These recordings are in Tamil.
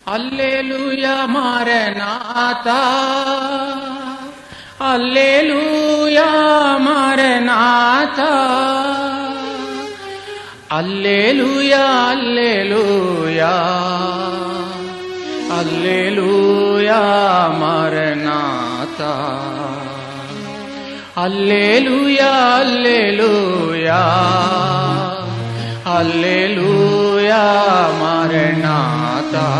அல்லேலூயா மாரநாதா அல்லேலூயா மாரநாதா அல்லேலூயா அல்லேலூயா அல்லேலூயா மாரநாதா அல்லேலூயா அல்லேலூயா அல்லேலூயா மாரநாதா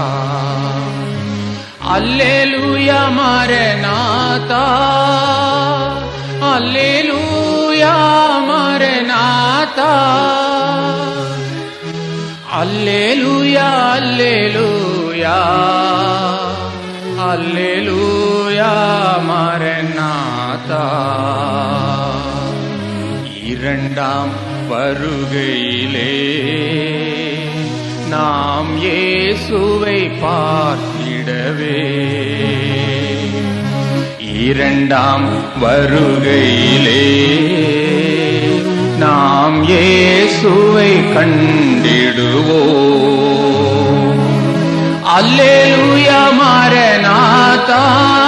அல்லேலூயா மாரநாதா அல்லேலூயா மாரநாதா அல்லேலூயா அல்லேலூயா அல்லேலூயா மாரநாதா இரண்டாம் வருகையிலே நாம் இயேசுவை பார்த்திடவே இரண்டாம் வருகையிலே நாம் இயேசுவை கண்டிடுவோம் அல்லேலூயா மாரநாதா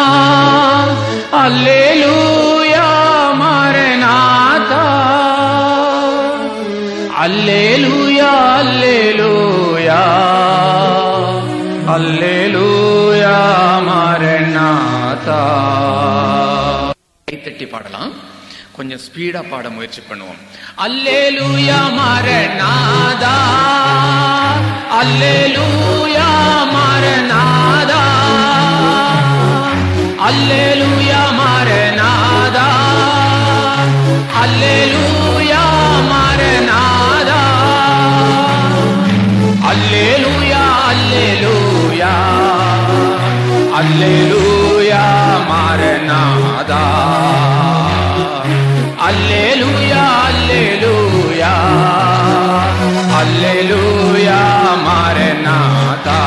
அல்லேலூயா மாரநாதா அல்லேலூயா அல்லேலூயா அல்லேலூயா மாரநாதா கைத்தட்டி பாடலாம் கொஞ்சம் ஸ்பீடா பாட முயற்சி பண்ணுவோம் அல்லேலூயா மாரநாதா அல்லேலூயா மாரநாதா அல்லேலூயா மாரநாதா அல்லேலூயா மாரநாதா அல்லேலூயா அல்லேலூயா அல்லேலூயா மாரநாதா அல்லேலூயா அல்லேலூயா அல்லேலூயா மாரநாதா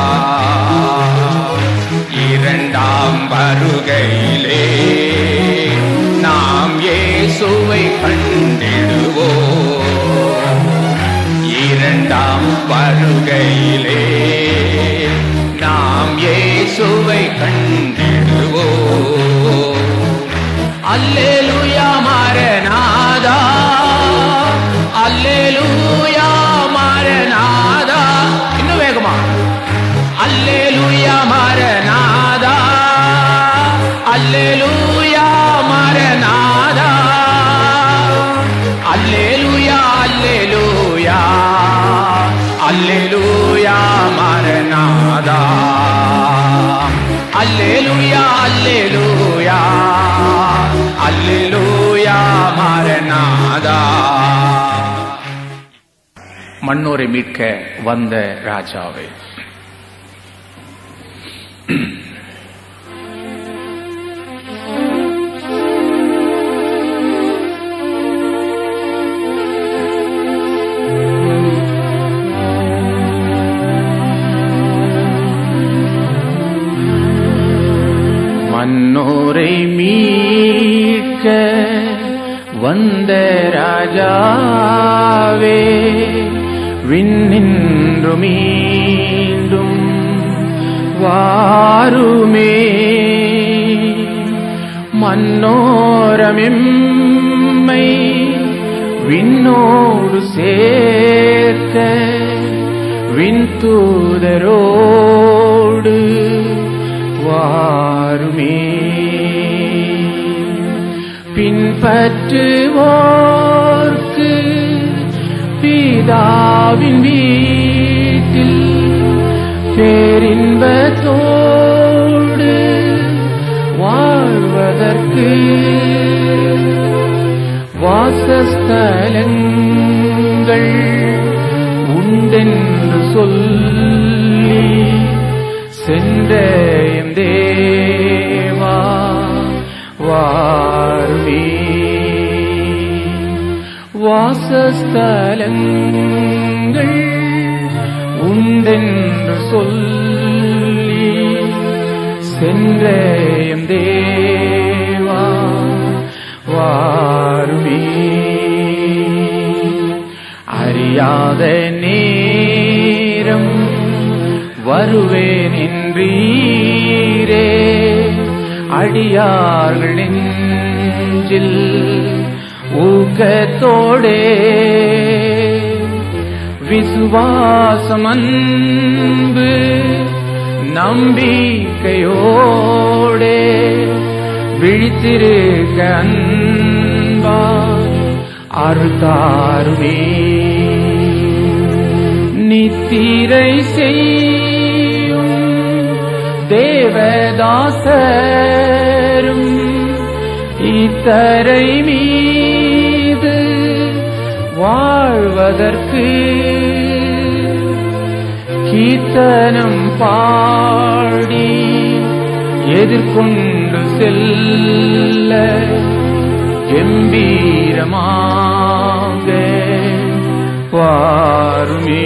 இரண்டாம் வருகையிலே நாம் இயேசுவை கண்டிடுவோம் இரண்டாம் வருகையிலே நாம் இயேசுவை கண்டிடுவோம் அல்லேலூயா மாரநாதா அல்லேலூயா மாரநாதா இன்னும் வேகமா அல்லேலூயா மாரநாதா அல்லேலூயா மாரநாதா அல்லேலூயா அல்லேலூயா அல்லேலூயா மாரநாதா அல்லேலூயா அல்லேலூயா அல்லேலூயா மாரநாதா மண்ணோரை மீட்க வந்த ராஜாவே மன்னோரை மீட்க வந்த ராஜாவே விண்ணின்று மீண்டும் வாருமே மன்னோரமெம்மை விண்ணோடு சேர்க்க விண்தூதரோடு வாருமே பின்பற்றுவோர்க்கு பிதாவின் வீட்டில் பேரின்பத்தோடு வாழ்வதற்கு வாசஸ்தலங்கள் உண்டென்று சொல்லி சென்ற எம் தேவா வாருமே வாசஸ்தலங்கள் உண்டென்று சொல்லி சென்ற எம் தேவா வாருமே அறியாத நேரம் வர வருவேன் என்றீரே அடியார்கள் நெஞ்சில் ஊக்கத்தோடே விசுவாசம் அன்பு நம்பிக்கையோடே விழித்திருக்க அன்பா அருதாருவே நித்திரை செய்யும் தேவதாசரும் இத்தரை மீது வாழ்வதற்கு கீர்த்தனம் பாடி எதிர்கொண்டு செல்ல கம்பீரமாக வாருமே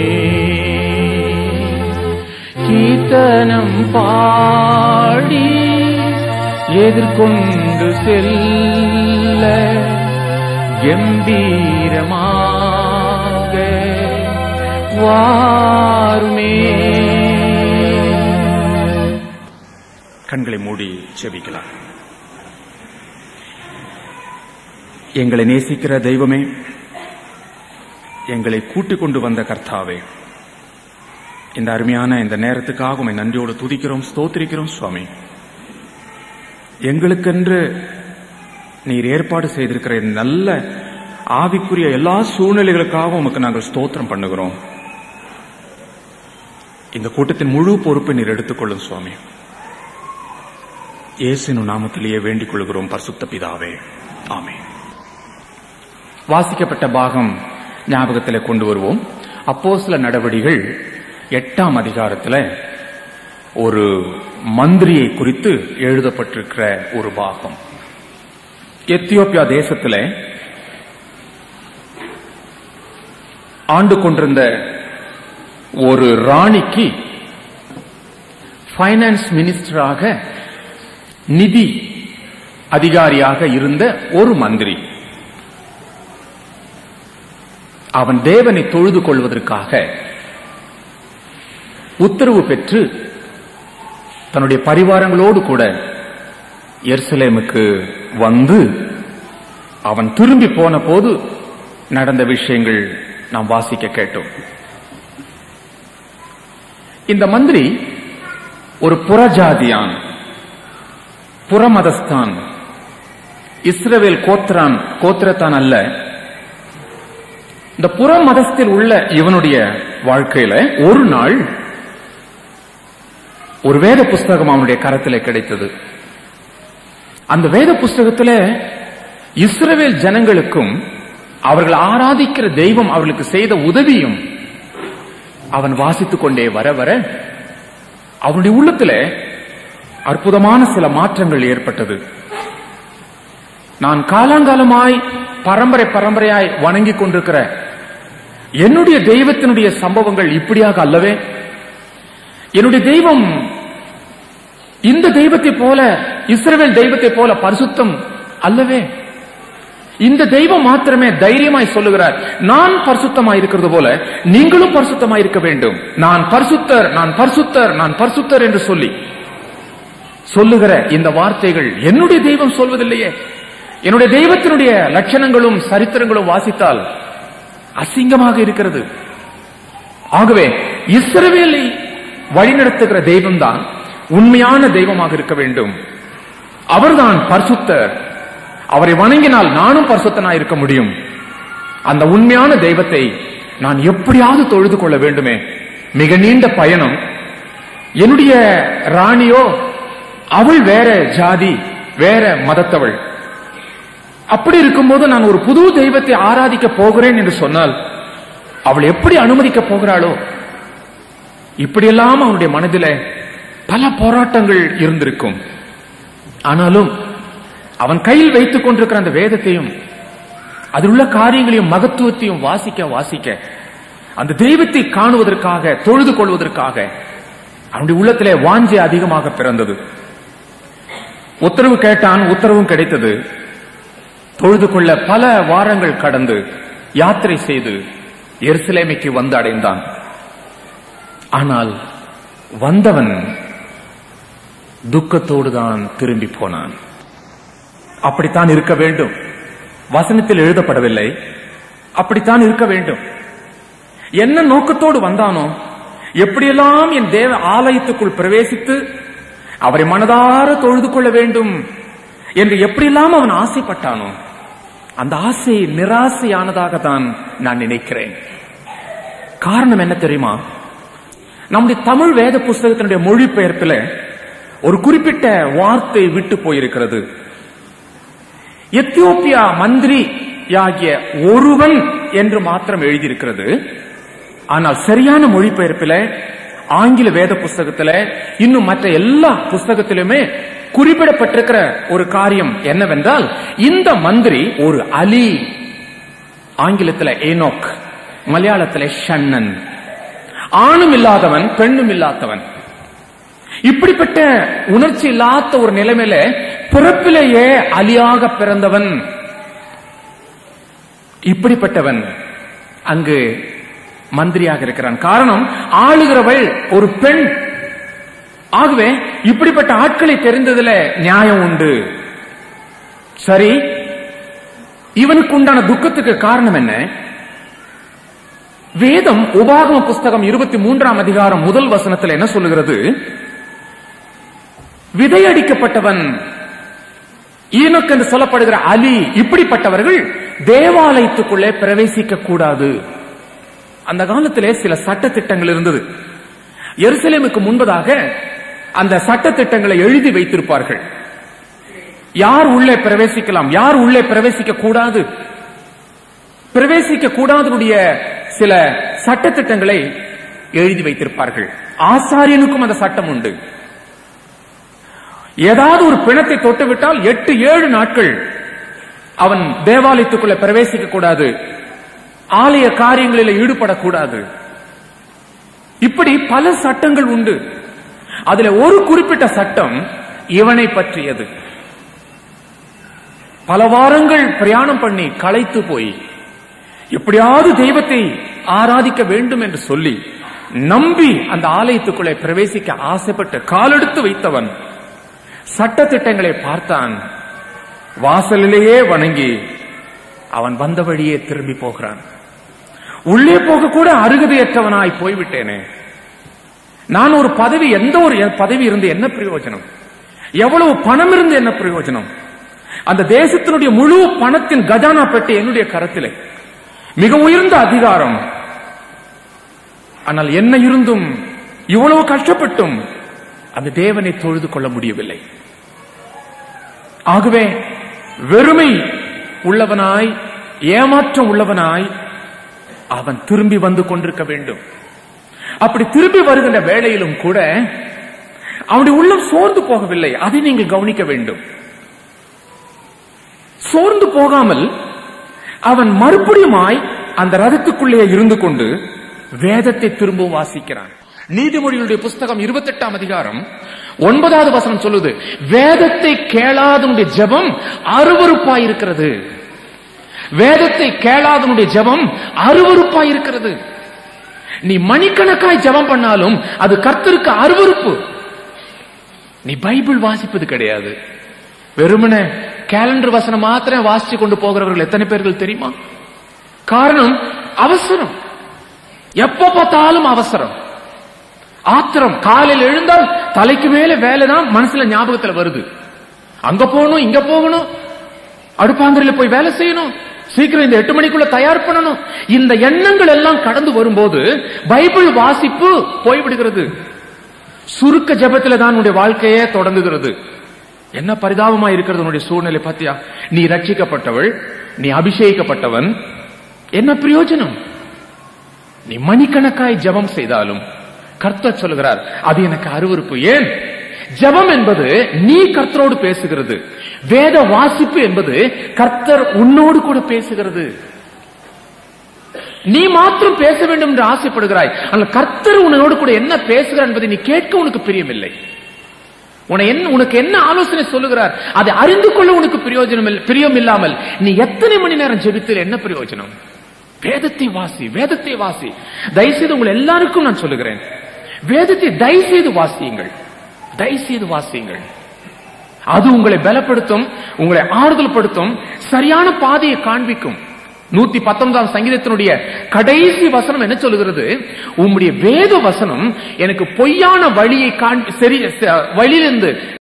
கீர்த்தனம் பாடி எதிர்கொண்டு செல்ல கம்பீரமாக வாருமே கண்களை மூடி செபிக்கலாம் எங்களை நேசிக்கிற தெய்வமே எங்களை கூட்டிக் கொண்டு வந்த கர்த்தாவே இந்த அருமையான இந்த நேரத்துக்காக உமை நன்றியோடு துதிக்கிறோம் ஸ்தோத்திரிக்கிறோம் சுவாமி எங்களுக்கென்று நீர் ஏற்பாடு செய்திருக்கிற இந்த நல்ல ஆவிக்குரிய எல்லா சூழ்நிலைகளுக்காக உமக்கு நாங்கள் ஸ்தோத்திரம் பண்ணுகிறோம் இந்த கூட்டத்தின் முழு பொறுப்பை நீர் எடுத்துக்கொள்ளும் சுவாமி இயேசுவின் நாமத்திலேயே வேண்டிக் கொள்கிறோம் பரிசுத்த பிதாவே ஆமே வாசிக்கப்பட்ட பாகம் ஞாபகத்தில் கொண்டு வருவோம் அப்போ சில நடவடிகள் எட்டாம் அதிகாரத்தில் ஒரு மந்திரியை குறித்து எழுதப்பட்டிருக்கிற ஒரு பாகம் எத்தியோப்பியா தேசத்தில் ஆண்டு கொண்டிருந்த ஒரு ராணிக்கு ஃபைனான்ஸ் மினிஸ்டராக நிதி அதிகாரியாக இருந்த ஒரு மந்திரி அவன் தேவனை தொழுது கொள்வதற்காக உத்தரவு பெற்று தன்னுடைய பரிவாரங்களோடு கூட எருசலேமுக்கு வந்து அவன் திரும்பி போன போது நடந்த விஷயங்கள் நாம் வாசிக்க கேட்டோம் இந்த மந்திரி ஒரு புறஜாதியான் புறமதஸ்தான் இஸ்ரவேல் கோத்ரான் கோத்திரத்தான் அல்ல இந்த புற மதத்தில் உள்ள இவனுடைய வாழ்க்கையில ஒரு நாள் ஒரு வேத புஸ்தகம் அவனுடைய கரத்தில் கிடைத்தது அந்த வேத புஸ்தகத்துல இஸ்ரவேல் ஜனங்களுக்கும் அவர்கள் ஆராதிக்கிற தெய்வம் அவர்களுக்கு செய்த உதவியும் அவன் வாசித்துக் கொண்டே வர வர அவனுடைய உள்ளத்துல அற்புதமான சில மாற்றங்கள் ஏற்பட்டது நான் காலாங்காலமாய் பரம்பரை பரம்பரையாய் வணங்கிக் கொண்டிருக்கிற என்னுடைய தெய்வத்தினுடைய சம்பவங்கள் இப்படியாக அல்லவே என்னுடைய தெய்வம் இந்த தெய்வத்தை போல இஸ்ரவேல் தெய்வத்தை போல பரிசுத்தம் அல்லவே இந்த தெய்வம் மாத்திரமே தைரியமாய் சொல்லுகிறார் நான் பரிசுத்தமாய் இருக்கிறது போல நீங்களும் பரிசுத்தமாய் இருக்க வேண்டும் நான் பரிசுத்தர் நான் பரிசுத்தர் நான் பரிசுத்தர் என்று சொல்லி சொல்லுகிற இந்த வார்த்தைகள் என்னுடைய தெய்வம் சொல்வதில்லையே என்னுடைய தெய்வத்தினுடைய லட்சணங்களும் சரித்திரங்களும் வாசித்தால் அசிங்கமாக இருக்கிறது ஆகவே இஸ்ரவேலை வழிநடத்துகிற தெய்வம்தான் உண்மையான தெய்வமாக இருக்க வேண்டும் அவர்தான் பரிசுத்தர் அவரை வணங்கினால் நானும் பரிசுத்தனாய் இருக்க முடியும் அந்த உண்மையான தெய்வத்தை நான் எப்படியாவது தொழுது கொள்ள வேண்டுமே மிக நீண்ட பயணம் என்னுடைய ராணியோ அவள் வேற ஜாதி வேற மதத்தவள் அப்படி இருக்கும்போது நான் ஒரு புது தெய்வத்தை ஆராதிக்க போகிறேன் என்று சொன்னால் அவள் எப்படி அனுமதிக்க போகிறாளோ இப்படியெல்லாம் அவனுடைய மனதில பல போராட்டங்கள் இருந்திருக்கும் ஆனாலும் அவன் கையில் வைத்துக் கொண்டிருக்கிற அந்த வேதத்தையும் அதில் உள்ள காரியங்களையும் மகத்துவத்தையும் வாசிக்க வாசிக்க அந்த தெய்வத்தை காணுவதற்காக தொழுது கொள்வதற்காக அவனுடைய உள்ளத்திலே வாஞ்சை அதிகமாக பிறந்தது உத்தரவு கேட்டான் உத்தரவும் கிடைத்தது தொழுது கொள்ள பல வாரங்கள் கடந்து யாத்திரை செய்து எருசலேமைக்கு வந்து அடைந்தான் ஆனால் வந்தவன் துக்கத்தோடு தான் திரும்பி போனான் அப்படித்தான் இருக்க வேண்டும் வசனத்தில் எழுதப்படவில்லை அப்படித்தான் இருக்க வேண்டும் என்ன நோக்கத்தோடு வந்தானோ எப்படியெல்லாம் என் தேவ ஆலயத்துக்குள் பிரவேசித்து அவரை மனதார தொழுது கொள்ள வேண்டும் என்று எப்படியெல்லாம் அவன் ஆசைப்பட்டானோ அந்த ஆசை நிராசையானதாக தான் நான் நினைக்கிறேன் காரணம் என்ன தெரியுமா நம்முடைய தமிழ் வேத புஸ்தகத்தினுடைய மொழிபெயர்ப்பில் ஒரு குறிப்பிட்ட வார்த்தை விட்டு போயிருக்கிறது எத்தியோப்பியா மந்திரி ஆகிய ஒருவன் என்று மாத்திரம் எழுதியிருக்கிறது ஆனால் சரியான மொழிபெயர்ப்பில் ஆங்கில வேத புஸ்தகத்துல இன்னும் மற்ற எல்லா புஸ்தகத்திலுமே குறிப்பிடப்பட்டிருக்கிற ஒரு காரியம் என்னவென்றால் இந்த மந்திரி ஒரு அலி ஆங்கிலத்தில் ஏனோக் மலையாளத்தில் ஷன்னன் ஆணும் இல்லாதவன் பெண்ணும் இல்லாதவன் இப்படிப்பட்ட உணர்ச்சி இல்லாத ஒரு நிலைமையில பிறப்பிலேயே அலியாக பிறந்தவன் இப்படிப்பட்டவன் அங்கு மந்திரியாக இருக்கிறான் காரணம் ஆளுகிறவள் ஒரு பெண் ஆகவே இப்படிப்பட்ட ஆட்களை தெரிந்ததுல நியாயம் உண்டு சரி இவனுக்கு உண்டான துக்கத்துக்கு காரணம் என்ன வேதம் உபாகம புஸ்தகம் இருபத்தி மூன்றாம் அதிகாரம் முதல் வசனத்தில் என்ன சொல்லுகிறது விதையடிக்கப்பட்டவன் ஈனோக் என்று சொல்லப்படுகிற அலி இப்படிப்பட்டவர்கள் தேவாலயத்துக்குள்ளே பிரவேசிக்க கூடாது அந்த காலத்திலே சில சட்ட திட்டங்கள் இருந்தது எருசலேமுக்கு முன்பதாக அந்த சட்ட திட்டங்களை எழுதி வைத்திருப்பார்கள் யார் உள்ளே பிரவேசிக்கலாம் யார் உள்ளே பிரவேசிக்க கூடாது பிரவேசிக்க கூடாதனுடைய சில சட்ட திட்டங்களை எழுதி வைத்திருப்பார்கள் ஆசாரியனுக்கும் அந்த சட்டம் உண்டு ஏதாவது ஒரு பிணத்தை தொட்டுவிட்டால் எட்டு ஏழு நாட்கள் அவன் தேவாலயத்துக்குள்ள பிரவேசிக்க கூடாது ஆலய காரியங்களில் ஈடுபடக்கூடாது இப்படி பல சட்டங்கள் உண்டு அதுல ஒரு குறிப்பிட்ட சட்டம் இவனை பற்றியது பல வாரங்கள் பிரயாணம் பண்ணி களைத்து போய் எப்படியாவது தெய்வத்தை ஆராதிக்க வேண்டும் என்று சொல்லி நம்பி அந்த ஆலயத்துக்குள்ளே பிரவேசிக்க ஆசைப்பட்டு காலெடுத்து வைத்தவன் சட்ட திட்டங்களை பார்த்தான் வாசலிலேயே வணங்கி அவன் வந்த வழியே திரும்பி போகிறான் உள்ளே போக கூட அருகதையற்றவனாய் போய்விட்டேனே நான் ஒரு பதவி எந்த ஒரு பதவி இருந்து என்ன பிரயோஜனம் எவ்வளவு பணம் இருந்து என்ன பிரயோஜனம் அந்த தேசத்தினுடைய முழு பணத்தின் கஜானா பெட்டி என்னுடைய கரத்திலே மிக உயர்ந்த அதிகாரம் ஆனால் என்ன இருந்தும் இவ்வளவு கஷ்டப்பட்டும் அந்த தேவனை தொழுது கொள்ள முடியவில்லை ஆகவே வெறுமை உள்ளவனாய் ஏமாற்றம் உள்ளவனாய் அவன் திரும்பி வந்து கொண்டிருக்க வேண்டும் அப்படி திரும்பி வருகின்ற வேளையிலும் கூட அவனுடைய உள்ளம் சோர்ந்து போகவில்லை அதை நீங்கள் கவனிக்க வேண்டும் சோர்ந்து போகாமல் அவன் மறுபடியுமாய் அந்த ரதத்துக்குள்ளே இருந்து கொண்டு வேதத்தை திரும்பவும் வாசிக்கிறான் நீதிமொழிகளுடைய புஸ்தகம் இருபத்தி எட்டாம் அதிகாரம் ஒன்பதாவது வசனம் சொல்லுது வேதத்தை கேளாதனுடைய ஜெபம் அருவருப்பாய் இருக்கிறது வேதத்தை கேளாதனுடைய ஜெபம் அருவருப்பாய் இருக்கிறது நீ மணிக்கணக்காய் ஜெபம் பண்ணாலும் அது கர்த்தருக்கு அருவருப்பு நீ பைபிள் வாசிப்பது கிடையாது வெறுமன கேலண்டர் வசனம் மாத்திரம் வாசிச்சு கொண்டு போகிறவர்கள் எத்தனை பேர்கள் தெரியுமா காரணம் அவசரம் எப்ப பார்த்தாலும் அவசரம் ஆத்திரம் காலையில் எழுந்தால் தலைக்கு மேல வேலைதான் மனசுல ஞாபகத்துல வருது அங்க போகணும் இங்க போகணும் அடுப்பாந்திரில போய் வேலை செய்யணும் சீக்கிரம் இந்த எட்டு மணிக்குள்ள தயார் பண்ணணும் இந்த எண்ணங்கள் எல்லாம் கடந்து வரும்போது பைபிள் வாசிப்பு போய்விடுகிறது சுருக்க ஜபத்துல தான் உன்னுடைய வாழ்க்கையே தொடங்குகிறது என்ன பரிதாபமா இருக்கிறது உன்னுடைய சூழ்நிலை பாத்தியா நீ ரட்சிக்கப்பட்டவள் நீ அபிஷேகிக்கப்பட்டவன் என்ன பிரயோஜனம் நீ மணிக்கணக்காய் ஜபம் செய்தாலும் கர்த்தர் சொல்லுகிறார் அது எனக்கு அருவருப்பு ஏன் ஜபம் என்பது நீ கர்த்தரோடு பேசுகிறது வேத வாசிப்பு என்பது கர்த்தர் உன்னோடு கூட பேசுகிறது நீ மாத்திரம் பேச வேண்டும் என்று ஆசைப்படுகிறாய் ஆனால் கர்த்தர் உன்னோடு கூட என்ன பேசுகிறார் என்பதை நீ கேட்க உனக்கு பிரியமில்லை உன என்ன உனக்கு என்ன ஆலோசனை சொல்லுகிறார் அதை அறிந்து கொள்ள உனக்கு பிரயோஜனம் இல்ல- பிரியம் இல்லாமல் நீ எத்தனை மணி நேரம் ஜெபித்தில் என்ன பிரயோஜனம் வேதத்தை வாசி வேதத்தை வாசி தயவுசெய்து உங்கள் எல்லாருக்கும் நான் சொல்லுகிறேன் வேதத்தை தயவு செய்து வாசியுங்கள் தயவு செய்து வாசியுங்கள் அது உங்களை பலப்படுத்தும் உங்களை ஆறுதல் படுத்தும் சரியான பாதையை காண்பிக்கும் நூத்தி பத்தொன்பதாம் சங்கீதத்தினுடைய கடைசி வசனம் என்ன சொல்லுகிறது உம்முடைய வேத வசனம் எனக்கு பொய்யான வழியை காண்பி சரி ச- வழியிலிருந்து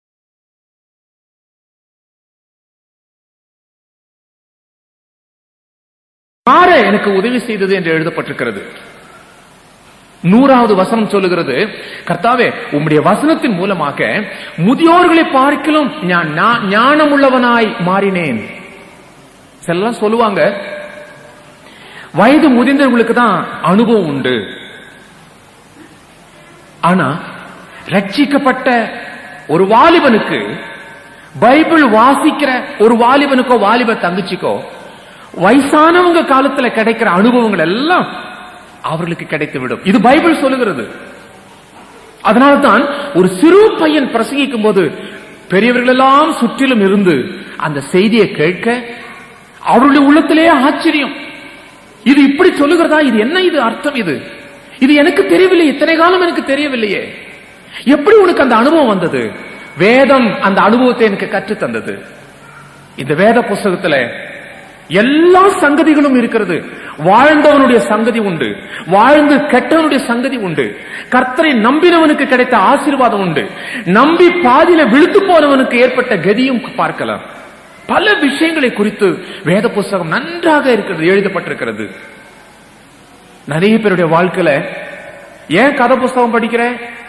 மாற எனக்கு உதவி செய்தது என்று எழுதப்பட்டிருக்கிறது நூறாவது வசனம் சொல்லுகிறது கர்த்தாவே உம்முடைய வசனத்தின் மூலமாக முதியோர்களை பார்க்கிலும் நான் ஞா- ஞானமுள்ளவனாய் மாறினேன் சிலர் சொல்லுவாங்க வயது முதிர்ந்தவர்களுக்கு தான் அனுபவம் உண்டு ஆனா ரட்சிக்கப்பட்ட ஒரு வாலிபனுக்கு பைபிள் வாசிக்கிற ஒரு வாலிபனுக்கோ வாலிப தங்கச்சிக்கோ வயசானவங்க காலத்துல கிடைக்கிற அனுபவங்கள் எல்லாம் அவர்களுக்கு கிடைத்து விடும் இது பைபிள் சொல்லுகிறது அதனால்தான் ஒரு சிறு பையன் பிரசங்கிக்கும் போது பெரியவர்கள் எல்லாம் சுற்றிலும் இருந்து அந்த செய்தியை கேட்க அவருடைய உள்ளத்திலேயே ஆச்சரியம் இது இப்படி சொல்லுகிறதா இது என்ன இது அர்த்தம் இது இது எனக்கு தெரியவில்லை இத்தனை காலம் எனக்கு தெரியவில்லையே எப்படி உனக்கு அந்த அனுபவம் வந்தது வேதம் அந்த அனுபவத்தை எனக்கு கற்றுத் தந்தது இந்த வேத புஸ்தகத்துல எல்லா சங்கதிகளும் இருக்கிறது வாழ்ந்தவனுடைய சங்கதி உண்டு வாழ்ந்து கெட்டவனுடைய சங்கதி உண்டு கர்த்தரை நம்பினவனுக்கு கிடைத்த ஆசீர்வாதம் உண்டு நம்பி பாதியில விழுத்து போனவனுக்கு ஏற்பட்ட கதியும் பார்க்கலாம் பல விஷயங்களை குறித்து வேத புஸ்தகம் நன்றாக இருக்கிறது எழுதப்பட்டிருக்கிறது நிறைய பேருடைய வாழ்க்கையில ஏன் கதை புஸ்தகம் படிக்கிற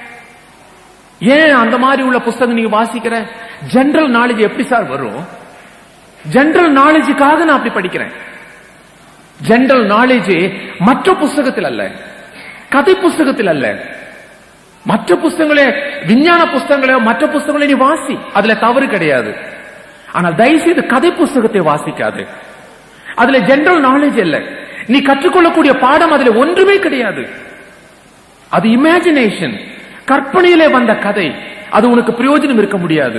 ஏன் அந்த மாதிரி உள்ள புஸ்தகம் நீங்க வாசிக்கிற ஜெனரல் நாலேஜ் எப்படி சார் வரும் ஜெனரல் நாலேஜுக்காக நான் அப்படி படிக்கிறேன் ஜெனரல் நாலேஜ் மற்ற புஸ்தகத்தில் அல்ல கதை புஸ்தகத்தில் அல்ல மற்ற புஸ்தகங்களே விஞ்ஞான புஸ்தகங்களோ மற்ற புஸ்தகங்களே நீ வாசி அதுல தவறு கிடையாது ஆனால் தயவுசெய்து கதை புஸ்தகத்தை வாசிக்காது அதுல ஜெனரல் நாலேஜ் இல்ல நீ கற்றுக்கொள்ளக்கூடிய பாடம் அதுல ஒன்றுமே கிடையாது அது இமேஜினேஷன் கற்பனையிலே வந்த கதை அது உனக்கு பிரயோஜனம் இருக்க முடியாது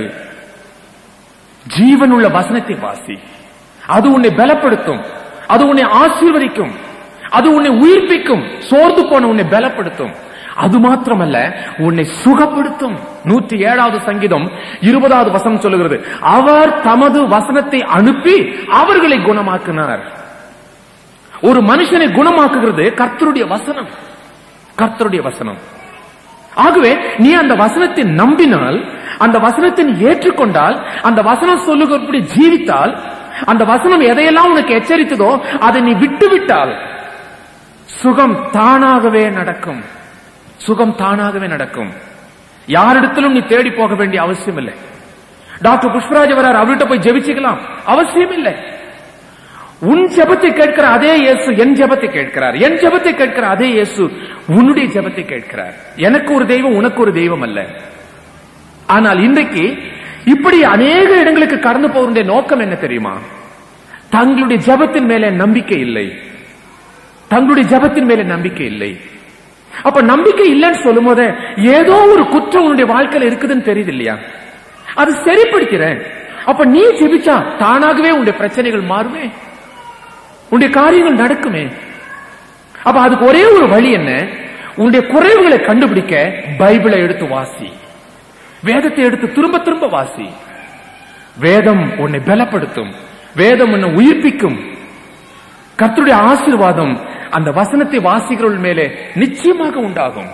ஜீவனுள்ள வசனத்தை வாசி அது உன்னை பலப்படுத்தும் அது உன்னை ஆசீர்வதிக்கும் அது உன்னை உயிர்ப்பிக்கும் சோர்ந்து போன உன்னை பலப்படுத்தும் அது மாத்திரமல்ல உன்னை சுகப்படுத்தும் நூற்றி ஏழாவது சங்கீதம் இருபதாவது வசனம் சொல்லுகிறது அவர் தமது வசனத்தை அனுப்பி அவர்களை குணமாக்கினார் ஒரு மனுஷனை குணமாக்குகிறது கர்த்தருடைய வசனம் கர்த்தருடைய வசனம் ஆகவே நீ அந்த வசனத்தை நம்பினால் அந்த வசனத்தை நீ ஏற்றுக்கொண்டால் அந்த வசனம் சொல்லுகிறபடி ஜீவித்தால் அந்த வசனம் எதையெல்லாம் உனக்கு எச்சரித்ததோ அதை நீ விட்டு விட்டால் சுகம் தானாகவே நடக்கும் சுகம் தானாகவே நடக்கும் யாரிடத்திலும் நீ தேடி போக வேண்டிய அவசியம் இல்லை டாக்டர் புஷ்பராஜ் வரார் அவர்கிட்ட போய் ஜெபிச்சுக்கலாம் அவசியம் இல்லை உன் ஜெபத்தை கேட்கிற அதே இயேசு என் ஜெபத்தை கேட்கிறார் என் ஜெபத்தை கேட்கிற அதே இயேசு உன்னுடைய ஜெபத்தை கேட்கிறார் எனக்கு ஒரு தெய்வம் உனக்கு ஒரு தெய்வம் அல்ல ஆனால் இன்றைக்கு இப்படி அநேக இடங்களுக்கு கடந்து போவதுடைய நோக்கம் என்ன தெரியுமா தங்களுடைய ஜெபத்தின் மேலே நம்பிக்கை இல்லை தங்களுடைய ஜெபத்தின் மேலே நம்பிக்கை இல்லை அப்ப நம்பிக்கை இல்லைன்னு சொல்லும் போது ஏதோ ஒரு குற்றம் உன்னுடைய வாழ்க்கையில இருக்குதுன்னு தெரியுது இல்லையா அது சரிப்படுத்திறேன் அப்ப நீ ஜெபிச்சா தானாகவே உன்னுடைய பிரச்சனைகள் மாறுமே உன்னுடைய காரியங்கள் நடக்குமே அப்ப அதுக்கு ஒரே ஒரு வழி என்ன உன்னுடைய குறைவுகளை கண்டுபிடிக்க பைபிளை எடுத்து வாசி வேதத்தை எடுத்து திரும்ப திரும்ப வாசி வேதம் உன்னை பலப்படுத்தும் வேதம் உன்னை உயிர்ப்பிக்கும் கர்த்தருடைய ஆசீர்வாதம் அந்த வசனத்தை வாசிக்கிறவர்கள் மேலே நிச்சயமாக உண்டாகும்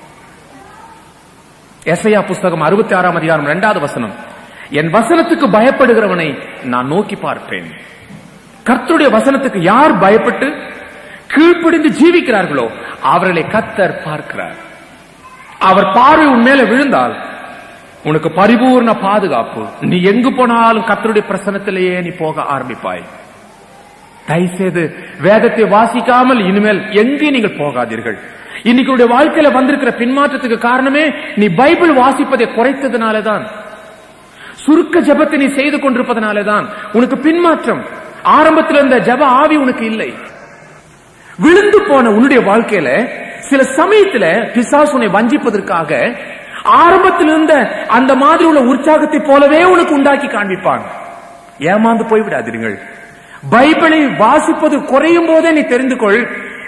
எஸ்ஐயா புஸ்தகம் அறுபத்தி ஆறாம் அதிகாரம் இரண்டாவது வசனம் என் வசனத்துக்கு பயப்படுகிறவனை நான் நோக்கி பார்ப்பேன் கர்த்தருடைய வசனத்துக்கு யார் பயப்பட்டு கீழ்ப்படிந்து ஜீவிக்கிறார்களோ அவர்களை கத்தர் பார்க்கிறார் அவர் பார்வை உன் மேல விழுந்தால் உனக்கு பரிபூர்ண பாதுகாப்பு நீ எங்கு போனாலும் கர்த்தருடைய பிரசனத்திலேயே நீ போக ஆரம்பிப்பாய் தயவுசெய்து வேதத்தை வாசிக்காமல் இனிமேல் எங்கேயும் நீங்கள் போகாதீர்கள் இன்னைக்கு உன்னுடைய வாழ்க்கையில வந்திருக்கிற பின்மாற்றத்துக்கு காரணமே நீ பைபிள் வாசிப்பதை குறைத்ததுனாலதான் சுருக்க ஜபத்தை நீ செய்து கொண்டிருப்பதனாலதான் உனக்கு பின்மாற்றம் ஆரம்பத்தில் இருந்த ஜப ஆவி உனக்கு இல்லை விழுந்து போன உன்னுடைய வாழ்க்கையில சில சமயத்துல பிசாசு உன்னை வஞ்சிப்பதற்காக ஆரம்பத்தில் இருந்த அந்த மாதிரி உள்ள உற்சாகத்தை போலவே உனக்கு உண்டாக்கி காண்பிப்பான் ஏமாந்து போய்விடாதீர்கள் பைபிளை வாசிப்பது குறையும் போதே நீ தெரிந்து கொள்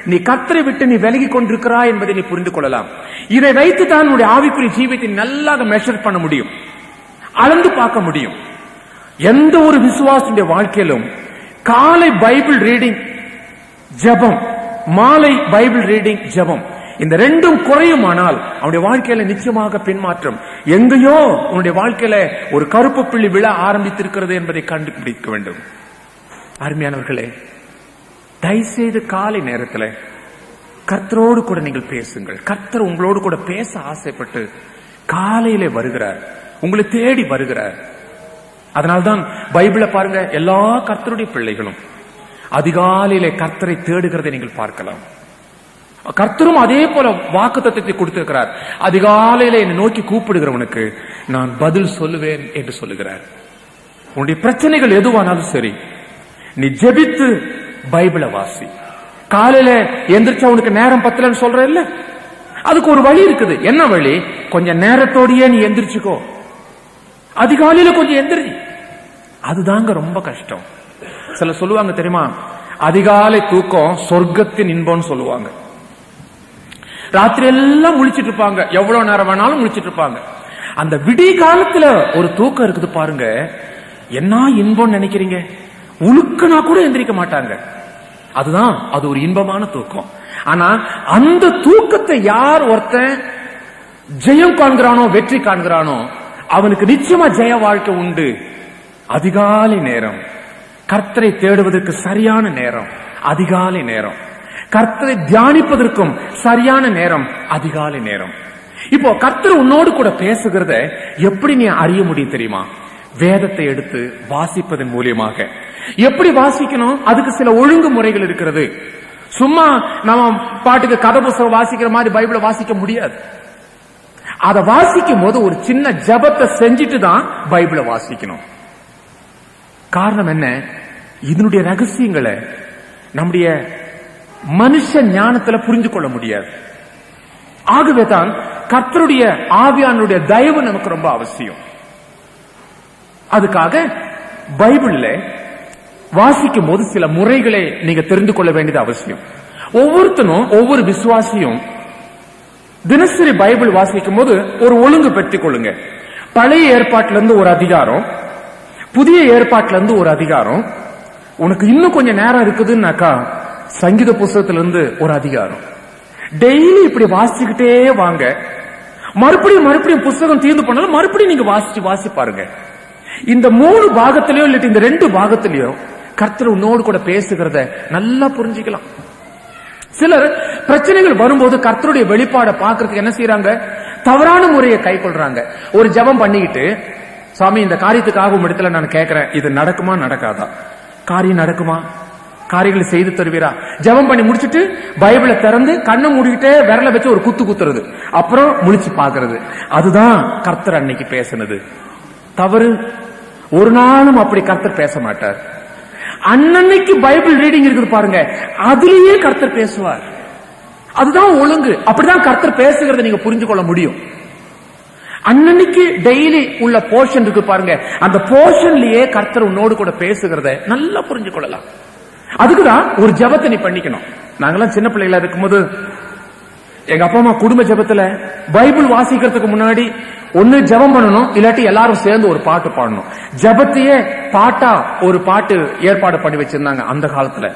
நீ கர்த்தரை விட்டு நீ விலகி கொண்டிருக்கிறாய் என்பதை நீ புரிந்து கொள்ளலாம் இதை வைத்து தான் உன்னுடைய ஆவிக்குரிய ஜீவியத்தை நல்லாக மெஷர் பண்ண முடியும் அளந்து பார்க்க முடியும் எந்த ஒரு விசுவாசனுடைய வாழ்க்கையிலும் காலை பைபிள் ரீடிங் ஜெபம் மாலை பைபிள் ரீடிங் ஜெபம் இந்த ரெண்டும் குறையுமானால் அவனுடைய வாழ்க்கையில நிச்சயமாக பின்மாற்றம் எங்கேயோ உன்னுடைய வாழ்க்கையில ஒரு கருப்பு புள்ளி விழ ஆரம்பித்திருக்கிறது என்பதை கண்டுபிடிக்க வேண்டும் அருமையானவர்களே தயவுசெய்து காலை நேரத்தில் கர்த்தரோடு கூட நீங்கள் பேசுங்கள் கர்த்தர் உங்களோடு கூட பேச ஆசைப்பட்டு காலையிலே வருகிறார் உங்களை தேடி வருகிறார் அதனால்தான் பைபிளை பாருங்க எல்லா கர்த்தருடைய பிள்ளைகளும் அதிகாலையிலே கர்த்தரை தேடுகிறதை நீங்கள் பார்க்கலாம் கர்த்தரும் அதே போல வாக்கு தத்துவத்தை கொடுத்திருக்கிறார் அதிகாலையில என்னை நோக்கி கூப்பிடுகிறவனுக்கு நான் பதில் சொல்லுவேன் என்று சொல்லுகிறார் உன்னுடைய பிரச்சனைகள் எதுவானாலும் சரி நீ ஜெபித்து பைபிளை வாசி காலையில எந்திரிச்சா உனக்கு நேரம் பத்தலன்னு சொல்ற இல்ல அதுக்கு ஒரு வழி இருக்குது என்ன வழி கொஞ்சம் நேரத்தோடயே நீ எந்திரிச்சுக்கோ அதிகாலையில கொஞ்சம் எந்திரி அதுதாங்க ரொம்ப கஷ்டம் சில சொல்லுவாங்க தெரியுமா அதிகாலை தூக்கம் சொர்க்கத்தின் இன்பம்னு சொல்லுவாங்க ராத்திரி எல்லாம் முழிச்சிட்டு இருப்பாங்க எவ்வளவு நேரம் வேணாலும் முழிச்சிட்டு இருப்பாங்க அந்த விடிய காலத்துல ஒரு தூக்கம் இருக்குது பாருங்க என்ன இன்பம் நினைக்கிறீங்க உழுக்கனா கூட எந்திரிக்க மாட்டாங்க அதுதான் அது ஒரு இன்பமான தூக்கம் ஆனா அந்த தூக்கத்தை யார் ஒருத்தன் ஜெயம் காண்கிறானோ வெற்றி காண்கிறானோ அவனுக்கு நிச்சயமா ஜெய வாழ்க்கை உண்டு அதிகாலை நேரம் கர்த்தரை தேடுவதற்கு சரியான நேரம் அதிகாலை நேரம் கர்த்தரை தியானிப்பதற்கும் சரியான நேரம் அதிகாலை நேரம் இப்போ கர்த்தர் உன்னோடு கூட பேசுகிறத எப்படி நீ அறிய முடியும் தெரியுமா வேதத்தை எடுத்து வாசிப்பதன் மூலியமாக எப்படி வாசிக்கணும் அதுக்கு சில ஒழுங்குமுறைகள் இருக்கிறது சும்மா நம்ம பாட்டுக்கு கதை புஸ்தகம் வாசிக்கிற மாதிரி பைபிளை வாசிக்க முடியாது அதை வாசிக்கும் போது ஒரு சின்ன ஜபத்தை செஞ்சுட்டு தான் பைபிளை வாசிக்கணும் காரணம் என்ன இதனுடைய ரகசியங்களை நம்முடைய மனுஷ ஞானத்துல புரிஞ்சு கொள்ள முடியாது ஆகவே தான் கர்த்தருடைய ஆவியானுடைய தயவு நமக்கு ரொம்ப அவசியம் அதுக்காக பைபிள்ல வாசிக்கும் போது சில முறைகளை நீங்க தெரிந்து கொள்ள வேண்டியது அவசியம் ஒவ்வொருத்தனும் ஒவ்வொரு விசுவாசியும் தினசரி பைபிள் வாசிக்கும் போது ஒரு ஒழுங்கு பெற்றுக் கொள்ளுங்க பழைய ஏற்பாட்டில இருந்து ஒரு அதிகாரம் புதிய ஏற்பாட்டில இருந்து ஒரு அதிகாரம் உனக்கு இன்னும் கொஞ்சம் நேரம் இருக்குதுன்னாக்கா சங்கீத புஸ்தகத்துல இருந்து ஒரு அதிகாரம் டெய்லி இப்படி வாசிச்சுக்கிட்டே வாங்க மறுபடியும் மறுபடியும் புஸ்தகம் தீர்ந்து பண்ணாலும் மறுபடியும் நீங்க வாசிச்சு வாசி பாருங்க இந்த மூணு பாகத்திலயோ இல்லாட்டி இந்த ரெண்டு பாகத்திலயோ கர்த்தர் உன்னோடு கூட பேசுகிறத நல்லா புரிஞ்சுக்கலாம் சிலர் பிரச்சனைகள் வரும்போது கர்த்தருடைய வெளிப்பாடை பார்க்கறதுக்கு என்ன செய்யறாங்க தவறான முறையை கை கொள்றாங்க ஒரு ஜெபம் பண்ணிக்கிட்டு சாமி இந்த காரியத்துக்காக உங்க இடத்துல நான் கேட்கிறேன் இது நடக்குமா நடக்காதா காரியம் நடக்குமா காரியங்களை செய்து தருவீரா ஜெபம் பண்ணி முடிச்சிட்டு பைபிளை திறந்து கண்ணை மூடிக்கிட்டே விரல வச்சு ஒரு குத்து குத்துறது அப்புறம் முழிச்சு பாக்குறது அதுதான் கர்த்தர் அன்னைக்கு பேசுனது தவறு ஒரு நாளும் அப்படி கர்த்தர் பேச மாட்டார் அன்னன்னைக்கு பைபிள் ரீடிங் இருக்குது பாருங்க அதுலயே கர்த்தர் பேசுவார் அதுதான் ஒழுங்கு அப்படிதான் கர்த்தர் பேசுகிறத நீங்க புரிஞ்சு கொள்ள முடியும் அன்னன்னைக்கு டெய்லி உள்ள போர்ஷன் இருக்கு பாருங்க அந்த போர்ஷன்லயே கர்த்தர் உன்னோடு கூட பேசுகிறத நல்லா புரிஞ்சு கொள்ளலாம் அதுக்குதான் ஒரு ஜெபத்தை நீ பண்ணிக்கணும் நாங்கெல்லாம் சின்ன பிள்ளைகளா இருக்கும்போது எங்க அப்பா அம்மா குடும்ப ஜெபத்துல பைபிள் வாசிக்கிறதுக்கு முன்னாடி ஒண்ணு ஜெபம் பண்ணணும் இல்லாட்டி எல்லாரும் சேர்ந்து ஒரு பாட்டு பாடணும் ஜெபத்தையே பாட்டா ஒரு பாட்டு ஏற்பாடு பண்ணி வச்சிருந்தாங்க அந்த காலத்துல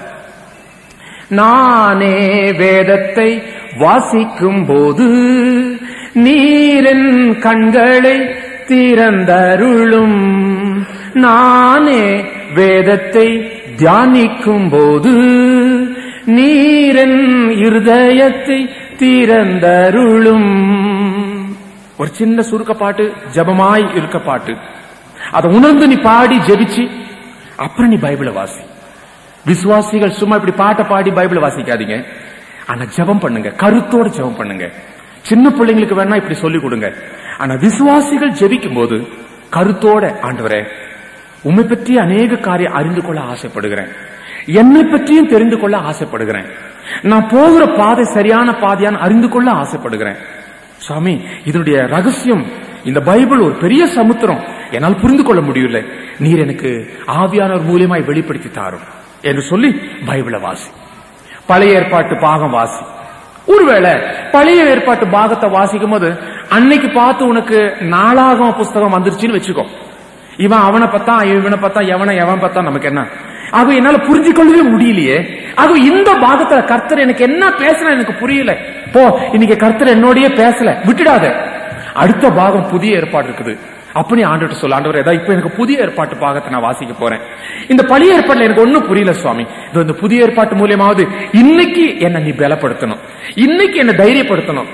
நானே வேதத்தை வாசிக்கும் போது நீரின் கண்களை திறந்தருளும் நானே வேதத்தை தியானிக்கும் போது நீரன் இருதயத்தை திறந்தருளும் ஒரு சின்ன சுருக்க பாட்டு ஜபமாய் இருக்க பாட்டு அதை உணர்ந்து நீ பாடி ஜெபிச்சு அப்புறம் நீ பைபிளை வாசி விசுவாசிகள் சும்மா இப்படி பாட்டை பாடி பைபிளை வாசிக்காதீங்க ஆனா ஜெபம் பண்ணுங்க கருத்தோட ஜெபம் பண்ணுங்க சின்ன பிள்ளைங்களுக்கு வேணா இப்படி சொல்லி கொடுங்க ஆனா விசுவாசிகள் ஜெபிக்கும் போது கருத்தோட ஆண்டவரே உண்மை பற்றி அநேக காரியம் அறிந்து கொள்ள ஆசைப்படுகிறேன் என்னை பற்றியும் தெரிந்து கொள்ள ஆசைப்படுகிறேன் நான் போகிற பாதை சரியான பாதையான்னு அறிந்து கொள்ள ஆசைப்படுகிறேன் சாமி இதனுடைய ரகசியம் இந்த பைபிள் ஒரு பெரிய சமுத்திரம் என்னால் புரிந்து கொள்ள முடியல நீர் எனக்கு ஆவியானவர் மூலியமாய் வெளிப்படுத்தி தாரும் என்று சொல்லி பைபிளை வாசி பழைய ஏற்பாட்டு பாகம் வாசி ஒருவேளை பழைய ஏற்பாட்டு பாகத்தை வாசிக்கும் போது அன்னைக்கு பார்த்து உனக்கு நாளாகம புஸ்தகம் வந்துருச்சுன்னு வச்சுக்கோ இவன் அவனை பார்த்தா இவனை பார்த்தா எவனை எவன் பார்த்தா நமக்கு என்ன ஆக என்னால புரிஞ்சு கொள்ளவே முடியலையே ஆக இந்த பாகத்துல கர்த்தர் எனக்கு என்ன பேசுற எனக்கு புரியல போ இன்னைக்கு கர்த்தர் என்னோடயே பேசல விட்டுடாத அடுத்த பாகம் புதிய ஏற்பாடு இருக்குது அப்படி ஆண்டுட்டு சொல்ல ஆண்டவர் ஏதாவது இப்ப எனக்கு புதிய ஏற்பாட்டு பாகத்தை நான் வாசிக்க போறேன் இந்த பழைய ஏற்பாட்டுல எனக்கு ஒண்ணும் புரியல சுவாமி இது இந்த புதிய ஏற்பாட்டு மூலியமாவது இன்னைக்கு என்ன நீ பலப்படுத்தணும் இன்னைக்கு என்ன தைரியப்படுத்தணும்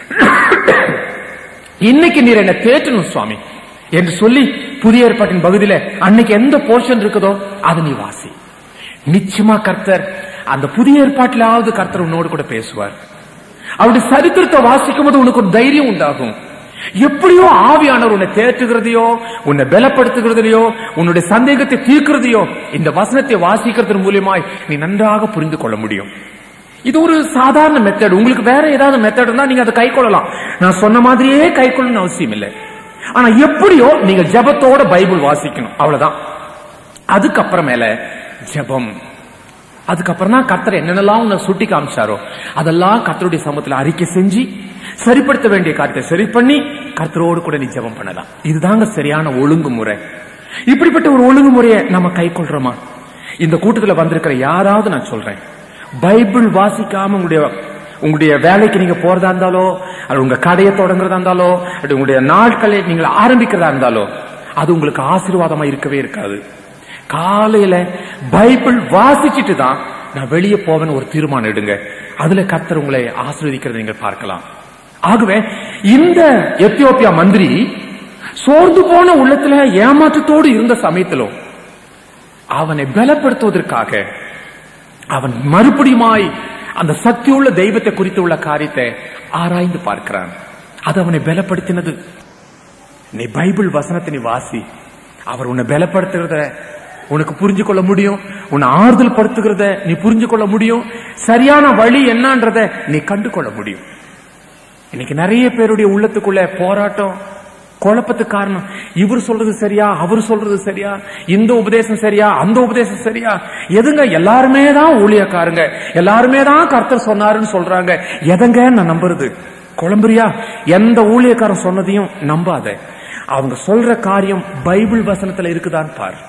இன்னைக்கு நீர் என்ன தேற்றணும் சுவாமி என்று சொல்லி புதிய ஏற்பாட்டின் பகுதியில அன்னைக்கு எந்த போர்ஷன் இருக்குதோ அதை நீ வாசி நிச்சயமா கர்த்தர் அந்த புதிய ஏற்பாட்டிலாவது கர்த்தர் உன்னோடு கூட பேசுவார் அவருடைய சரித்திரத்தை வாசிக்கும் போது உனக்கு ஒரு தைரியம் உண்டாகும் எப்படியோ ஆவியானவர் உன்னை தேற்றுகிறதையோ உன்னை பலப்படுத்துகிறதையோ உன்னுடைய சந்தேகத்தை தீர்க்கிறதையோ இந்த வசனத்தை வாசிக்கிறது மூலியமாய் நீ நன்றாக புரிந்து கொள்ள முடியும் இது ஒரு சாதாரண மெத்தட் உங்களுக்கு வேற ஏதாவது மெத்தட் இருந்தா நீங்க அதை கை கொள்ளலாம் நான் சொன்ன மாதிரியே கை கொள்ளணும்னு அவசியம் இல்லை ஆனா எப்படியோ நீங்க ஜெபத்தோட பைபிள் வாசிக்கணும் அவ்வளவுதான் அதுக்கப்புறமேல ஜெபம் அதுக்கப்புறம் தான் கர்த்தர் என்னென்னலாம் உன்னை சுட்டி காமிச்சாரோ அதெல்லாம் கர்த்தருடைய சமூகத்துல அறிக்கை செஞ்சு சரிப்படுத்த வேண்டிய காரியத்தை சரி பண்ணி கர்த்தரோடு கூட நீ ஜெபம் பண்ணலாம் இதுதாங்க சரியான ஒழுங்குமுறை இப்படிப்பட்ட ஒரு ஒழுங்குமுறையை நம்ம கை கொள்றோமா இந்த கூட்டத்துல வந்திருக்கிற யாராவது நான் சொல்றேன் பைபிள் வாசிக்காம உங்களுடைய உங்களுடைய வேலைக்கு நீங்க போறதா இருந்தாலோ அது உங்க கடையை தொடங்குறதா இருந்தாலோ அது உங்களுடைய நாட்களை நீங்கள் ஆரம்பிக்கிறதா இருந்தாலோ அது உங்களுக்கு ஆசீர்வாதமா இருக்கவே இருக்காது காலையில பைபிள் வாசிச்சுட்டு தான் நான் வெளியே போவேன்னு ஒரு தீர்மானம் எடுங்க அதுல கர்த்தர் உங்களை ஆசீர்வதிக்கிறதை நீங்கள் பார்க்கலாம் ஆகவே இந்த எத்தியோப்பியா மந்திரி சோர்ந்து போன உள்ளத்துல ஏமாற்றத்தோடு இருந்த சமயத்திலும் அவனை பலப்படுத்துவதற்காக அவன் மறுபடியுமாய் அந்த சக்தியுள்ள தெய்வத்தை குறித்து உள்ள காரியத்தை ஆராய்ந்து பார்க்கிறான் அது அவனை பலப்படுத்தினது நீ பைபிள் வசனத்தை நீ வாசி அவர் உன்னை பலப்படுத்துகிறத உனக்கு புரிஞ்சு கொள்ள முடியும் உன்னை ஆறுதல் படுத்துகிறத நீ புரிஞ்சு கொள்ள முடியும் சரியான வழி என்னன்றத நீ கண்டு கொள்ள முடியும் இன்னைக்கு நிறைய பேருடைய உள்ளத்துக்குள்ள போராட்டம் குழப்பத்துக்கு காரணம் இவர் சொல்றது சரியா அவர் சொல்றது சரியா இந்த உபதேசம் சரியா அந்த உபதேசம் சரியா எதுங்க எல்லாருமே தான் ஊழியக்காரங்க எல்லாருமே தான் கர்த்தர் சொன்னாருன்னு சொல்றாங்க எதங்க நான் நம்புறது குழம்புறியா எந்த ஊழியக்காரன் சொன்னதையும் நம்பாத அவங்க சொல்ற காரியம் பைபிள் வசனத்துல இருக்குதான்னு பாரு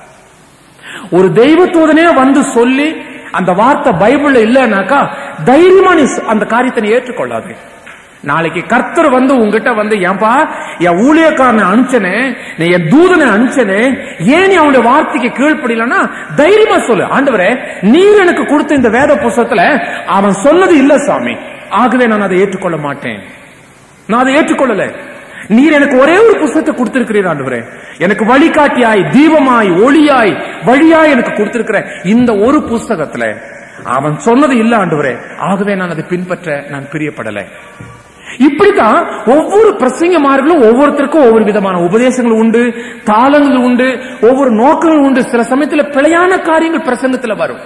ஒரு தெய்வத்தூதனே வந்து சொல்லி அந்த வார்த்தை பைபிள்ல இல்லைனாக்கா தைரியமா நீ அந்த காரியத்தை நீ ஏற்றுக்கொள்ளாது நாளைக்கு கர்த்தர் வந்து உங்ககிட்ட வந்து ஏன்பா என் ஊழியக்காரனை அனுப்பிச்சனே நீ என் தூதனை அனுப்பிச்சனே ஏன் நீ அவனுடைய வார்த்தைக்கு கீழ்ப்படியலன்னா தைரியமா சொல்லு ஆண்டவரே நீர் எனக்கு கொடுத்த இந்த வேத புஸ்தகத்துல அவன் சொன்னது இல்ல சாமி ஆகவே நான் அதை ஏற்றுக்கொள்ள மாட்டேன் நான் அதை ஏற்றுக்கொள்ளல நீர் எனக்கு ஒரே ஒரு புஸ்தகத்தை கொடுத்திருக்கிறீர் ஆண்டவரே எனக்கு வழிகாட்டியாய் தீபமாய் ஒளியாய் வழியாய் எனக்கு கொடுத்திருக்கிற இந்த ஒரு புஸ்தகத்துல அவன் சொன்னது இல்ல ஆண்டவரே ஆகவே நான் அதை பின்பற்ற நான் பிரியப்படலை இப்படித்தான் ஒவ்வொரு பிரசங்கமார்களும் ஒவ்வொருத்தருக்கும் ஒவ்வொரு விதமான உபதேசங்கள் உண்டு தாளங்கள் உண்டு ஒவ்வொரு நோக்கங்கள் உண்டு சில சமயத்துல பிழையான காரியங்கள் பிரசங்கத்துல வரும்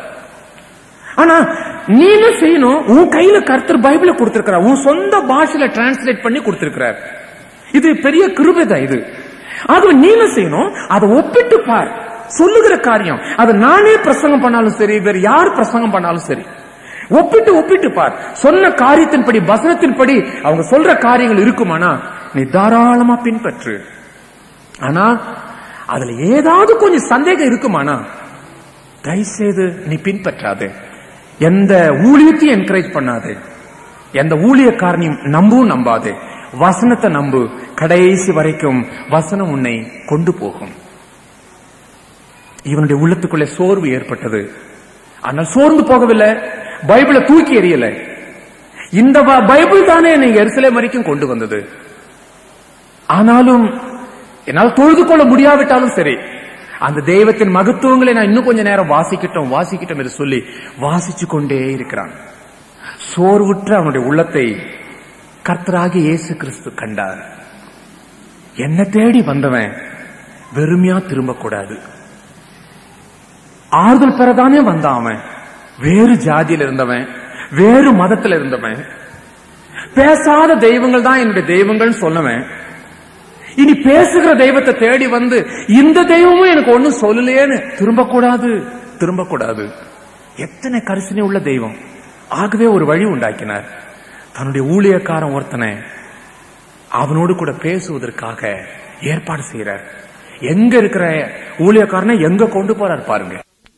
ஆனா நீ என்ன செய்யணும் உன் கையில கர்த்தர் பைபிளை கொடுத்திருக்கிறார் உன் சொந்த பாஷையில டிரான்ஸ்லேட் பண்ணி கொடுத்திருக்கிறார் இது பெரிய கிருபைதான் இது ஆகவே நீ என்ன செய்யணும் அதை ஒப்பிட்டு பார் சொல்லுகிற காரியம் அதை நானே பிரசங்கம் பண்ணாலும் சரி வேற யார் பிரசங்கம் பண்ணாலும் சரி ஒப்பிட்டு ஒப்பிட்டு பார் சொன்ன காரியத்தின்படி வசனத்தின்படி அவங்க சொல்ற காரியங்கள் இருக்குமானா நீ தாராளமா பின்பற்று ஆனா அதுல ஏதாவது கொஞ்சம் சந்தேகம் இருக்குமானா தயவுசெய்து நீ பின்பற்றாது எந்த ஊழியத்தையும் என்கரேஜ் பண்ணாது எந்த ஊழியக்காரனையும் நம்பவும் நம்பாது வசனத்தை நம்பு கடைசி வரைக்கும் வசனம் உன்னை கொண்டு போகும் இவனுடைய உள்ளத்துக்குள்ளே சோர்வு ஏற்பட்டது ஆனால் சோர்ந்து போகவில்லை பைபிளை தூக்கி எறியல இந்த ப- பைபிள் தானே நீங்க எருசலேம் வரைக்கும் கொண்டு வந்தது ஆனாலும் என்னால் தொழுது கொள்ள முடியாவிட்டாலும் சரி அந்த தெய்வத்தின் மகத்துவங்களை நான் இன்னும் கொஞ்ச நேரம் வாசிக்கட்டும் வாசிக்கட்டும் என்று சொல்லி வாசிச்சு கொண்டே இருக்கிறான் சோர்வுற்ற அவனுடைய உள்ளத்தை கர்த்தராகி இயேசு கிறிஸ்து கண்டார் என்ன தேடி வந்தவன் வெறுமையா திரும்பக்கூடாது ஆறுதல் பெறதானே வந்தான் அவன் வேறு ஜாதியில இருந்தவன் வேறு மதத்துல இருந்தவன் பேசாத தெய்வங்கள் தான் என்னுடைய தெய்வங்கள் சொன்னவன் இனி பேசுகிற தெய்வத்தை தேடி வந்து இந்த தெய்வமும் எனக்கு ஒண்ணும் சொல்லலையேன்னு திரும்பக்கூடாது திரும்பக்கூடாது எத்தனை கரிசனை உள்ள தெய்வம் ஆகவே ஒரு வழி உண்டாக்கினார் தன்னுடைய ஊழியக்காரன் ஒருத்தனை அவனோடு கூட பேசுவதற்காக ஏற்பாடு செய்யறார் எங்க இருக்கிற ஊழியக்காரனை எங்க கொண்டு போறார் பாருங்க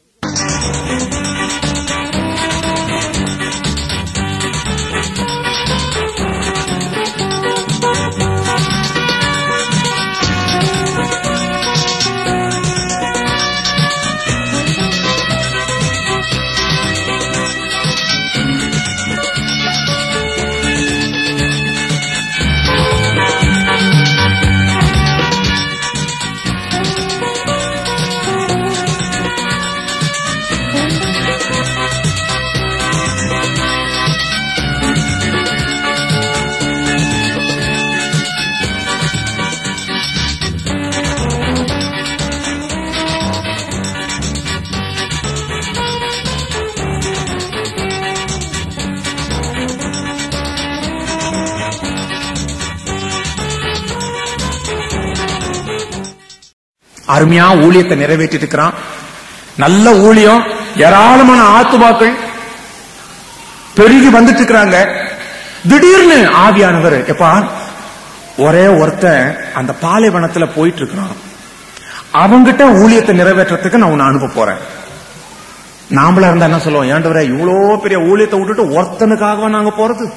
அருமையா ஊழியத்தை நிறைவேற்றிட்டு இருக்கிறான் நல்ல ஊழியம் ஏராளமான ஆத்துமாக்கள் பெருகி வந்துட்டு இருக்கிறாங்க திடீர்னு ஆவியானவர் எப்பா ஒரே ஒருத்தன் அந்த பாலைவனத்துல போயிட்டு இருக்கிறான் அவங்கிட்ட ஊழியத்தை நிறைவேற்றத்துக்கு நான் உன்னை அனுப்ப போறேன் நாமளா இருந்தா என்ன சொல்லுவோம் ஏண்டவரே இவ்வளோ பெரிய ஊழியத்தை விட்டுட்டு ஒருத்தனுக்காக நாங்க போறது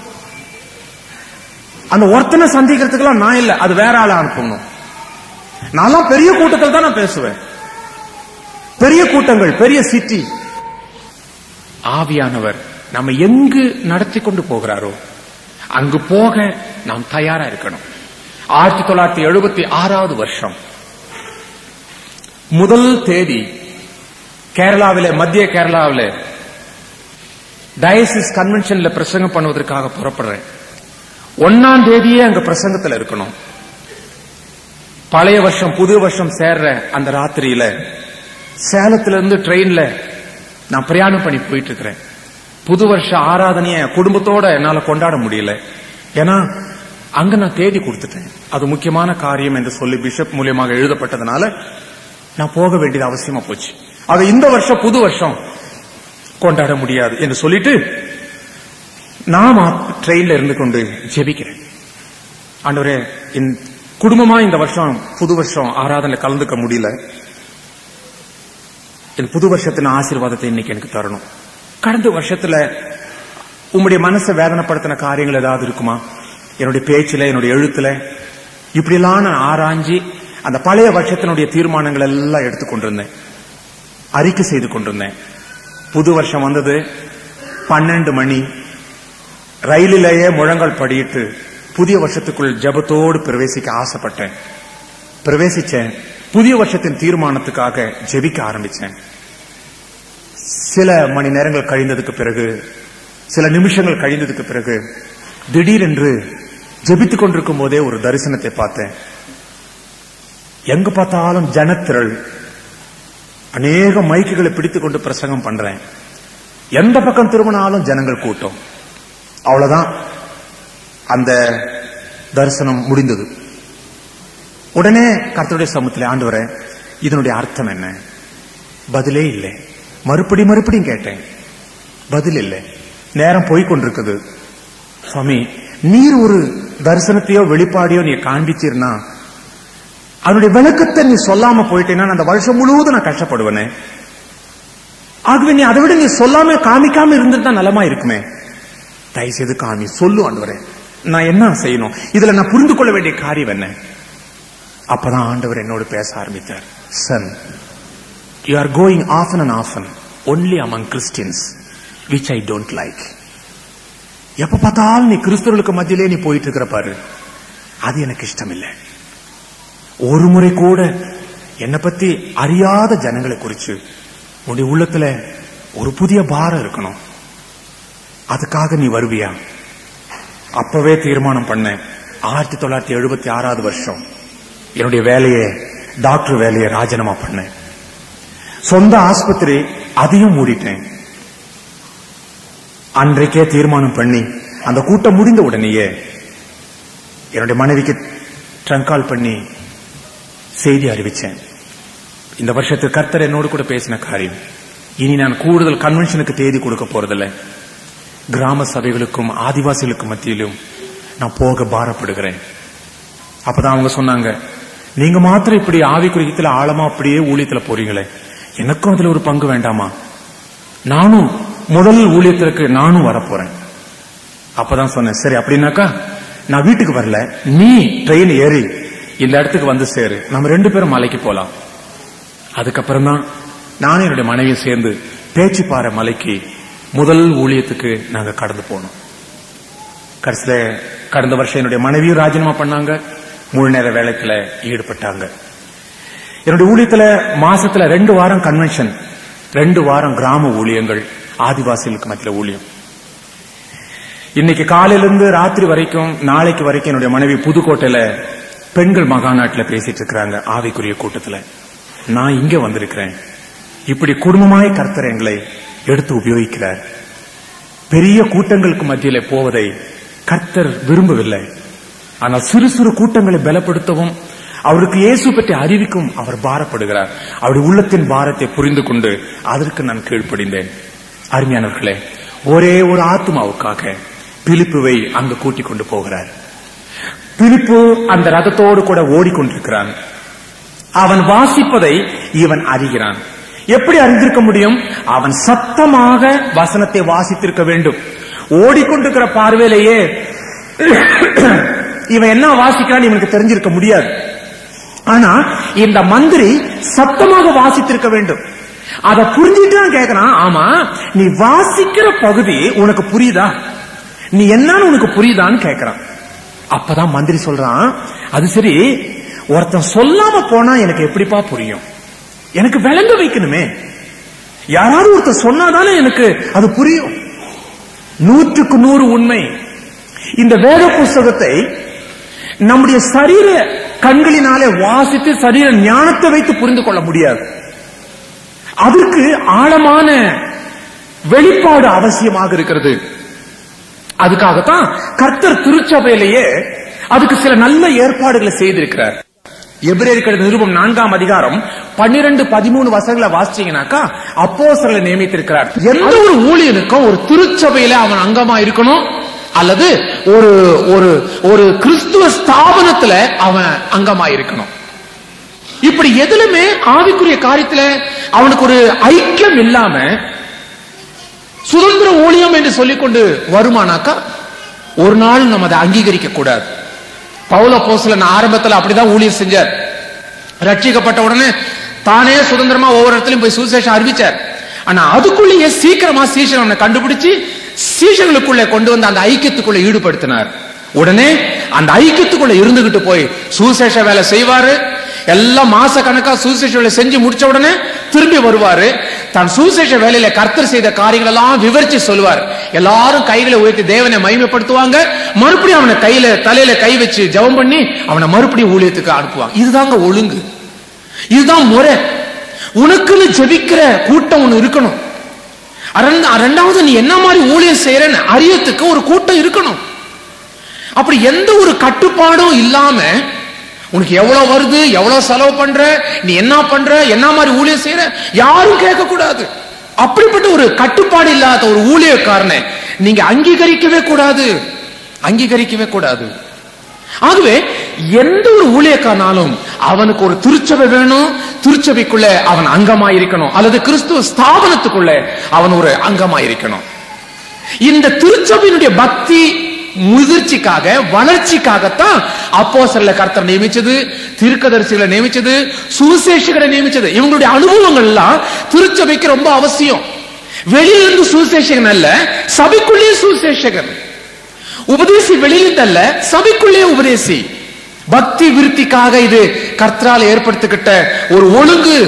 அந்த ஒருத்தனை சந்திக்கிறதுக்கெல்லாம் நான் இல்ல அது வேற ஆளை அனுப்பணும் நான்லாம் பெரிய கூட்டத்தில் தான் நான் பேசுவேன் பெரிய கூட்டங்கள் பெரிய சிட்டி ஆவியானவர் நம்ம எங்கு நடத்தி கொண்டு போகிறாரோ அங்கு போக நாம் தயாரா இருக்கணும் ஆயிரத்தி தொள்ளாயிரத்தி எழுபத்தி ஆறாவது வருஷம் முதல் தேதி கேரளாவில மத்திய கேரளாவில டயசிஸ் கன்வென்ஷன்ல பிரசங்கம் பண்ணுவதற்காக புறப்படுறேன் ஒன்னாம் தேதியே அங்க பிரசங்கத்துல இருக்கணும் பழைய வருஷம் புது வருஷம் சேர்ற அந்த ராத்திரியில சேலத்துல இருந்து ட்ரெயின்ல நான் பிரயாணம் பண்ணி போயிட்டு இருக்கிறேன் புது வருஷ ஆராதனைய குடும்பத்தோட என்னால கொண்டாட முடியல ஏன்னா அங்க நான் தேதி கொடுத்துட்டேன் அது முக்கியமான காரியம் என்று சொல்லி பிஷப் மூலியமாக எழுதப்பட்டதுனால நான் போக வேண்டியது அவசியமா போச்சு அது இந்த வருஷம் புது வருஷம் கொண்டாட முடியாது என்று சொல்லிட்டு நான் ட்ரெயின்ல இருந்து கொண்டு ஜெபிக்கிறேன் ஆண்டவரே என் குடும்பமா இந்த வருஷம் புது வருஷம் ஆராதனை கலந்துக்க முடியல என் புது வருஷத்தின் ஆசீர்வாதத்தை இன்னைக்கு எனக்கு தரணும் கடந்த வருஷத்துல உம்முடைய மனசை வேதனைப்படுத்தின காரியங்கள் ஏதாவது இருக்குமா என்னுடைய பேச்சுல என்னுடைய எழுத்துல இப்படியெல்லாம் நான் ஆராய்ஞ்சி அந்த பழைய வருஷத்தினுடைய தீர்மானங்கள் எல்லாம் எடுத்துக்கொண்டிருந்தேன் அறிக்கை செய்து கொண்டிருந்தேன் புது வருஷம் வந்தது பன்னெண்டு மணி ரயிலிலேயே முழங்கால் படியிட்டு புதிய வருஷத்துக்குள் ஜெபத்தோடு பிரவேசிக்க ஆசைப்பட்டேன் பிரவேசிச்சேன் புதிய வருஷத்தின் தீர்மானத்துக்காக ஜெபிக்க ஆரம்பிச்சேன் சில மணி நேரங்கள் கழிந்ததுக்கு பிறகு சில நிமிஷங்கள் கழிந்ததுக்கு பிறகு திடீரென்று ஜெபித்துக் கொண்டிருக்கும் போதே ஒரு தரிசனத்தை பார்த்தேன் எங்க பார்த்தாலும் ஜனத்திரள் அநேக மைக்குகளை பிடித்துக் கொண்டு பிரசங்கம் பண்றேன் எந்த பக்கம் திரும்பினாலும் ஜனங்கள் கூட்டம் அவ்வளவுதான் அந்த தரிசனம் முடிந்தது உடனே கர்த்தருடைய சமூகத்தில் ஆண்டு வர இதனுடைய அர்த்தம் என்ன பதிலே இல்லை மறுபடி மறுபடியும் கேட்டேன் பதில் இல்லை நேரம் போய் கொண்டிருக்குது சுவாமி நீர் ஒரு தரிசனத்தையோ வெளிப்பாடையோ நீ காண்பிச்சீர்னா அதனுடைய விளக்கத்தை நீ சொல்லாம போயிட்டேன்னா அந்த வருஷம் முழுவதும் நான் கஷ்டப்படுவேனே ஆகவே நீ அதை விட நீ சொல்லாம காமிக்காம இருந்திருந்தா நலமா இருக்குமே தயவு செய்து காமி சொல்லு ஆண்டவரே நான் என்ன செய்யணும் இதுல நான் புரிந்து கொள்ள வேண்டிய காரியம் என்ன அப்பதான் ஆண்டவர் என்னோடு பேச ஆரம்பித்தார் son you are going often and often only among Christians which I don't like எப்ப பார்த்தாலும் நீ கிறிஸ்தவர்களுக்கு மத்தியிலே நீ போயிட்டு இருக்கிற பாரு அது எனக்கு இஷ்டம் இல்லை ஒரு முறை கூட என்னை பத்தி அறியாத ஜனங்களை குறிச்சு உன்னுடைய உள்ளத்துல ஒரு புதிய பாரம் இருக்கணும் அதுக்காக நீ வருவியா அப்பவே தீர்மானம் பண்ணேன் ஆயிரத்தி தொள்ளாயிரத்தி எழுபத்தி ஆறாவது வருஷம் என்னுடைய வேலையை டாக்டர் வேலையை ராஜினாமா பண்ணேன் சொந்த ஆஸ்பத்திரி அதையும் மூடிட்டேன் அன்றைக்கே தீர்மானம் பண்ணி அந்த கூட்டம் முடிந்த உடனேயே என்னுடைய மனைவிக்கு ட்ரங்கால் பண்ணி செய்தி அறிவிச்சேன் இந்த வருஷத்துக்கு கர்த்தர் என்னோடு கூட பேசின காரியம் இனி நான் கூடுதல் கன்வென்ஷனுக்கு தேதி கொடுக்க போறதில்ல கிராம சபைகளுக்கும் ஆதிவாசிகளுக்கும் மத்தியிலும் நான் போக பாரப்படுகிறேன் அப்பதான் அவங்க சொன்னாங்க நீங்க மாத்திரம் இப்படி ஆவிக்குரியத்துல ஆழமா அப்படியே ஊழியத்துல போறீங்களே எனக்கும் அதுல ஒரு பங்கு வேண்டாமா நானும் முதல் ஊழியத்திற்கு நானும் வரப்போறேன் அப்பதான் சொன்னேன் சரி அப்படின்னாக்கா நான் வீட்டுக்கு வரல நீ ட்ரெயின் ஏறி இந்த இடத்துக்கு வந்து சேரு நம்ம ரெண்டு பேரும் மலைக்கு போலாம் அதுக்கப்புறம் தான் நானும் என்னுடைய மனைவியும் சேர்ந்து பேச்சுப்பாறை மலைக்கு முதல் ஊழியத்துக்கு நாங்க கடந்து போனோம் கடைசியில கடந்த வருஷம் என்னுடைய மனைவியும் ராஜினாமா பண்ணாங்க முழு நேர வேலைக்குள்ள ஈடுபட்டாங்க என்னுடைய ஊழியத்துல மாசத்துல ரெண்டு வாரம் கன்வென்ஷன் ரெண்டு வாரம் கிராம ஊழியங்கள் ஆதிவாசிகளுக்கு மத்தியில ஊழியம் இன்னைக்கு காலையிலிருந்து ராத்திரி வரைக்கும் நாளைக்கு வரைக்கும் என்னுடைய மனைவி புதுக்கோட்டையில பெண்கள் மகாநாட்டுல பேசிட்டு இருக்கிறாங்க ஆவிக்குரிய கூட்டத்துல நான் இங்க வந்திருக்கிறேன் இப்படி குடும்பமாய் கர்த்தர் எங்களை எடுத்து உபயோகிக்கிறார் பெரிய கூட்டங்களுக்கு மத்தியில போவதை கர்த்தர் விரும்பவில்லை ஆனால் சிறு சிறு கூட்டங்களை பலப்படுத்தவும் அவருக்கு இயேசு பற்றி அறிவிக்கும் அவர் பாரப்படுகிறார் அவருடைய உள்ளத்தின் பாரத்தை புரிந்து கொண்டு அதற்கு நான் கீழ்ப்படிந்தேன் அருமையானவர்களே ஒரே ஒரு ஆத்மாவுக்காக பிலிப்புவை அங்கு கூட்டிக் கொண்டு போகிறார் பிலிப்பு அந்த ரதத்தோடு கூட ஓடிக்கொண்டிருக்கிறான் அவன் வாசிப்பதை இவன் அறிகிறான் எப்படி அறிந்திருக்க முடியும் அவன் சத்தமாக வசனத்தை வாசித்திருக்க வேண்டும் ஓடிக்கொண்டிருக்கிற பார்வையிலேயே இவன் என்ன வாசிக்கிறான் இவனுக்கு தெரிஞ்சிருக்க முடியாது ஆனா இந்த மந்திரி சத்தமாக வாசித்திருக்க வேண்டும் அத புரிஞ்சுட்டு கேக்குறான் ஆமா நீ வாசிக்கிற பகுதி உனக்கு புரியுதா நீ என்னன்னு உனக்கு புரியுதான்னு கேக்குறான் அப்பதான் மந்திரி சொல்றான் அது சரி ஒருத்தன் சொல்லாம போனா எனக்கு எப்படிப்பா புரியும் எனக்கு விளங்க வைக்கணுமே யாராவது ஒருத்தர் சொன்னாதானே எனக்கு அது புரியும் நூற்றுக்கு நூறு உண்மை இந்த வேத புஸ்தகத்தை நம்முடைய சரீர கண்களினாலே வாசித்து சரீர ஞானத்தை வைத்து புரிந்து கொள்ள முடியாது அதற்கு ஆழமான வெளிப்பாடு அவசியமாக இருக்கிறது அதுக்காகத்தான் கர்த்தர் திருச்சபையிலேயே அதுக்கு சில நல்ல ஏற்பாடுகளை செய்திருக்கிறார் எபிரேயர் நிருபம் நான்காம் அதிகாரம் பன்னிரண்டு பதிமூணு வசங்களை வாசிச்சீங்கன்னாக்கா அப்போஸ்தலரை நியமித்திருக்கிறார் எந்த ஒரு ஊழியனுக்கும் ஒரு திருச்சபையில அவன் அங்கமா இருக்கணும் அல்லது ஒரு ஒரு ஒரு கிறிஸ்துவ ஸ்தாபனத்துல அவன் அங்கமா இருக்கணும் இப்படி எதுலுமே ஆவிக்குரிய காரியத்துல அவனுக்கு ஒரு ஐக்கியம் இல்லாம சுதந்திர ஊழியம் என்று சொல்லிக்கொண்டு வருமானாக்கா ஒரு நாள் நம்ம அதை அங்கீகரிக்க கூடாது பவுல போஸ்ல ஆரம்பத்தில் அப்படிதான் ஊழியம் செஞ்சார் ரட்சிக்கப்பட்ட உடனே தானே சுதந்திரமா ஒவ்வொரு இடத்துலயும் போய் சுசேஷம் அறிவிச்சார் ஆனா அதுக்குள்ளேயே சீக்கிரமா சீஷன் அவனை கண்டுபிடிச்சு சீஷர்களுக்குள்ள கொண்டு வந்து அந்த ஐக்கியத்துக்குள்ள ஈடுபடுத்தினார் உடனே அந்த ஐக்கியத்துக்குள்ள இருந்துகிட்டு போய் சுசேஷ வேலை செய்வாரு எல்லாம் மாச கணக்கா சுசேஷ வேலை செஞ்சு முடிச்ச உடனே திரும்பி வருவாரு தான் சுசேஷ வேலையில கர்த்தர் செய்த காரியங்கள் எல்லாம் விவரிச்சு சொல்லுவார் எல்லாரும் கைகளை உயர்த்தி தேவனை மகிமைப்படுத்துவாங்க மறுபடியும் அவனை கையில தலையில கை வச்சு ஜெபம் பண்ணி அவனை மறுபடியும் ஊழியத்துக்கு அனுப்புவாங்க இதுதாங்க ஒழுங்கு இதுதான் முறை உனக்குன்னு ஜெபிக்கிற கூட்டம் ஒண்ணு இருக்கணும் ரெண்டா- ரெண்டாவது நீ என்ன மாதிரி ஊழியம் செய்யறன்னு அறியத்துக்கு ஒரு கூட்டம் இருக்கணும் அப்படி எந்த ஒரு கட்டுப்பாடும் இல்லாம உனக்கு எவ்வளவு வருது எவ்வளவு செலவு பண்ற நீ என்ன பண்ற என்ன மாதிரி ஊழியம் செய்யற யாரும் கேட்க கூடாது அப்படிப்பட்ட ஒரு கட்டுப்பாடு இல்லாத ஒரு ஊழியக்காரனை நீங்க அங்கீகரிக்கவே கூடாது அங்கீகரிக்கவே கூடாது ஆகவே எந்த ஒரு ஊழியக்காரனாலும் அவனுக்கு ஒரு திருச்சபை வேணும் திருச்சபைக்குள்ள அவன் அங்கமாயிருக்கணும் அல்லது கிறிஸ்துவ ஸ்தாபனத்துக்குள்ள அவன் ஒரு அங்கமாயிருக்கணும் இந்த திருச்சபையினுடைய பக்தி முதிர்ச்சிக்காக வளர்ச்சிக்காகத்தான் அப்போ சில கர்த்தர் நியமிச்சது தீர்க்கதரிசிகளை நியமிச்சது சுவிசேஷகரை நியமிச்சது இவங்களுடைய அனுபவங்கள் எல்லாம் திருச்சபைக்கு ரொம்ப அவசியம் வெளியிலிருந்து சுவிசேஷகன் அல்ல சபைக்குள்ளேயே சுவிசேஷகன் உபதேசி வெளியிலிருந்து அல்ல சபைக்குள்ளே உபதேசி பக்தி விருத்திக்காக இது கர்த்தரால் ஏற்படுத்திக்கிட்ட ஒரு ஒழுங்கு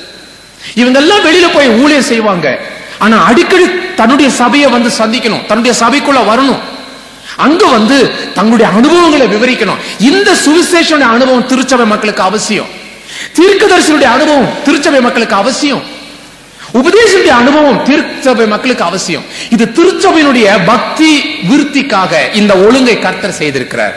இவங்க எல்லாம் வெளியில போய் ஊழியம் செய்வாங்க ஆனா அடிக்கடி தன்னுடைய சபையை வந்து சந்திக்கணும் தன்னுடைய சபைக்குள்ள வரணும் அங்க வந்து தங்களுடைய அனுபவங்களை விவரிக்கணும் இந்த சுவிசேஷனுடைய அனுபவம் திருச்சபை மக்களுக்கு அவசியம் தீர்க்கதரிசனுடைய அனுபவம் திருச்சபை மக்களுக்கு அவசியம் உபதேசனுடைய அனுபவம் திருச்சபை மக்களுக்கு அவசியம் இது திருச்சபையினுடைய பக்தி விருத்திக்காக இந்த ஒழுங்கை கர்த்தர் செய்திருக்கிறார்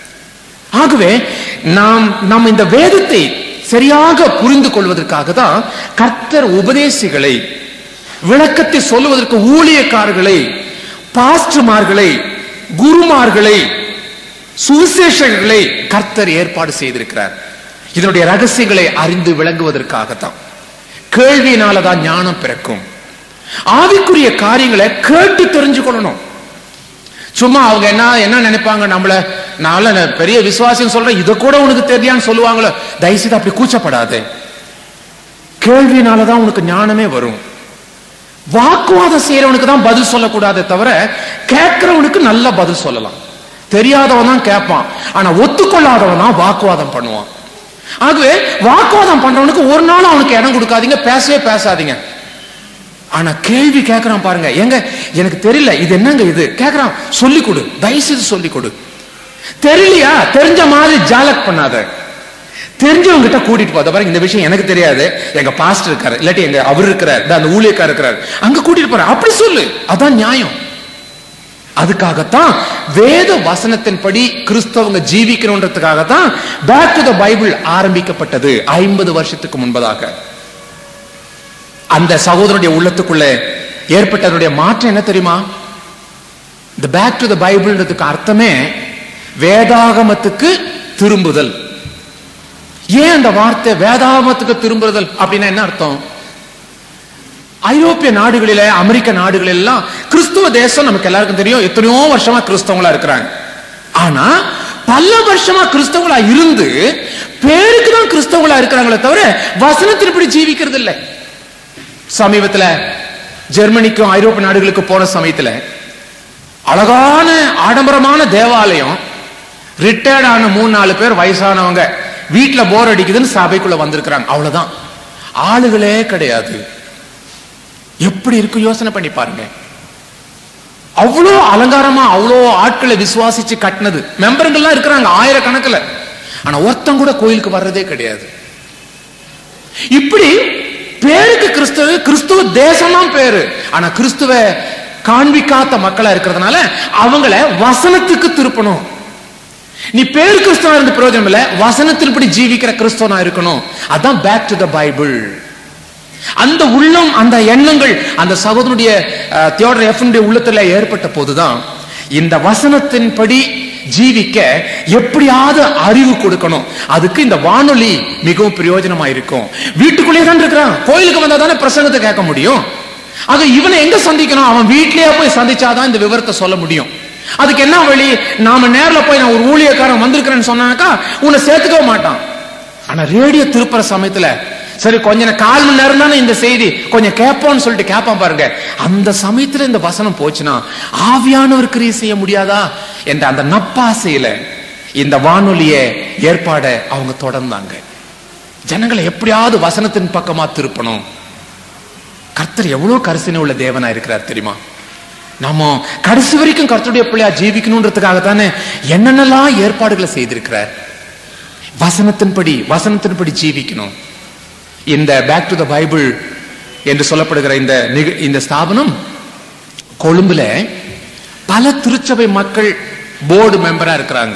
ஆகவே நாம் நாம் இந்த வேதத்தை சரியாக புரிந்து கொள்வதற்காக தான் கர்த்தர் உபதேசிகளை விளக்கத்தை சொல்லுவதற்கு ஊழியக்காரர்களை பாஸ்டர்மார்களை குருமார்களை சுவிசேஷங்களை கர்த்தர் ஏற்பாடு செய்திருக்கிறார் இதனுடைய ரகசியங்களை அறிந்து விளங்குவதற்காகத்தான் கேள்வியினாலதான் ஞானம் பிறக்கும் ஆவிக்குரிய காரியங்களை கேட்டு தெரிஞ்சு கொள்ளணும் சும்மா அவங்க என்ன என்ன நினைப்பாங்க நம்மள நான் பெரிய விசுவாசின்னு சொல்றேன் இதை கூட உனக்கு தெரியான்னு சொல்லுவாங்களோ தயவுசெய்து அப்படி கூச்சப்படாது கேள்வினாலதான் உனக்கு ஞானமே வரும் வாக்குவாதம் செய்யறவனுக்கு தான் பதில் சொல்லக்கூடாதே தவிர கேட்கிறவனுக்கு நல்ல பதில் சொல்லலாம் தெரியாதவன் தான் கேட்பான் ஆனா ஒத்துக்கொள்ளாதவன் தான் வாக்குவாதம் பண்ணுவான் ஆகவே வாக்குவாதம் பண்றவனுக்கு ஒரு நாள் அவனுக்கு இடம் கொடுக்காதீங்க பேசவே பேசாதீங்க ஆனா கேள்வி கேட்கறான் பாருங்க எங்க எனக்கு தெரியல இது என்னங்க இது கேட்கறான் சொல்லி கொடு தயவுசெய்து சொல்லி கொடு தெரியலையா தெரிஞ்ச மாதிரி ஜாலக் பண்ணாத தெரிஞ்சவங்க கிட்ட கூட்டிட்டு போத பாருங்க இந்த விஷயம் எனக்கு தெரியாது எங்க பாஸ்டர் இருக்காரு இல்லாட்டி எங்க அவர் இருக்கிறார் இந்த அந்த ஊழியக்காரர் இருக்கிறார் அங்க கூட்டிட்டு போற அப்படி சொல்லு அதான் நியாயம் அதுக்காகத்தான் வேத வசனத்தின்படி கிறிஸ்தவங்க ஜீவிக்கணுன்றதுக்காகத்தான் பேக் டு த பைபிள் ஆரம்பிக்கப்பட்டது ஐம்பது வருஷத்துக்கு முன்பதாக அந்த சகோதரனுடைய உள்ளத்துக்குள்ள ஏற்பட்டதனுடைய மாற்றம் என்ன தெரியுமா இந்த பேக் டு த பைபிள்ன்றதுக்கு அர்த்தமே வேதாகமத்துக்கு திரும்புதல் ஏன் அந்த வார்த்தை வேதாகமத்துக்கு திரும்புதல் அப்படின்னா என்ன அர்த்தம் ஐரோப்பிய நாடுகளில அமெரிக்க நாடுகள் எல்லாம் கிறிஸ்துவ தேசம் நமக்கு எல்லாருக்கும் தெரியும் எத்தனையோ வருஷமா கிறிஸ்தவங்களா இருக்கிறாங்க ஆனா பல வருஷமா கிறிஸ்தவங்களா இருந்து பேருக்கு தான் கிறிஸ்தவங்களா இருக்கிறாங்களே தவிர வசனத்தின்படி ஜீவிக்கிறது இல்லை சமீபத்துல ஜெர்மனிக்கும் ஐரோப்பிய நாடுகளுக்கு போன சமயத்துல அழகான ஆடம்பரமான தேவாலயம் ரிட்டையர்ட் ஆன மூணு நாலு பேர் வயசானவங்க வீட்டுல போர் அடிக்குதுன்னு சபைக்குள்ள வந்திருக்கிறாங்க அவ்வளவுதான் ஆளுகளே கிடையாது எப்படி இருக்கு யோசனை பண்ணி பாருங்க அவ்வளோ அலங்காரமா அவ்வளோ ஆட்களை விசுவாசிச்சு கட்டினது மெம்பருங்கள்லாம் இருக்கிறாங்க ஆயிரக்கணக்கில் ஆனா ஒருத்தன் கூட கோயிலுக்கு வர்றதே கிடையாது இப்படி பேருக்கு கிறிஸ்துவ கிறிஸ்துவ தேசம் தான் பேரு ஆனா கிறிஸ்துவ காண்பிக்காத மக்களா இருக்கிறதுனால அவங்கள வசனத்துக்கு திருப்பணும் நீ பேர் கிறிஸ்தவா இருந்து பிரயோஜனம் இல்ல வசனத்தின்படி ஜீவிக்கிற கிறிஸ்தவனா இருக்கணும் அதான் பேக் டு த பைபிள் அந்த உள்ளம் அந்த எண்ணங்கள் அந்த சகோதரனுடைய தியோடர் எஃப்னுடைய உள்ளத்துல ஏற்பட்ட போதுதான் இந்த வசனத்தின்படி ஜீவிக்க எப்படியாவது அறிவு கொடுக்கணும் அதுக்கு இந்த வானொலி மிகவும் பிரயோஜனமா இருக்கும் வீட்டுக்குள்ளேயே தான் இருக்கிறான் கோயிலுக்கு வந்தா தானே பிரசங்கத்தை கேட்க முடியும் ஆக இவனை எங்க சந்திக்கணும் அவன் வீட்லயே போய் சந்திச்சாதான் இந்த விவரத்தை சொல்ல முடியும் அதுக்கு என்ன வழி நாம நேர்ல போய் நான் ஒரு ஊழியக்காரன் வந்திருக்கிறேன்னு சொன்னாக்கா உன்னை சேர்த்துக்க மாட்டான் ஆனா ரேடியோ திருப்புற சமயத்துல சரி கொஞ்ச கால் மணி நேரம் தானே இந்த செய்தி கொஞ்சம் கேட்போம்னு சொல்லிட்டு கேட்பான் பாருங்க அந்த சமயத்துல இந்த வசனம் போச்சுன்னா ஆவியானவர் கிரியை செய்ய முடியாதா என்ற அந்த நப்பாசையில இந்த வானொலிய ஏற்பாட அவங்க தொடர்ந்தாங்க ஜனங்களை எப்படியாவது வசனத்தின் பக்கமா திருப்பணும் கர்த்தர் எவ்வளவு கரிசனை உள்ள தேவனா இருக்கிறார் தெரியுமா நாம கடைசி வரைக்கும் கர்த்தருடைய பிள்ளையா ஜீவிக்கணுன்றதுக்காக தானே என்னென்னலாம் ஏற்பாடுகளை செய்திருக்கிறார் வசனத்தின்படி வசனத்தின்படி ஜீவிக்கணும் இந்த பேக் டு த பைபிள் என்று சொல்லப்படுகிற இந்த இந்த ஸ்தாபனம் கொழும்புல பல திருச்சபை மக்கள் போர்டு மெம்பரா இருக்கிறாங்க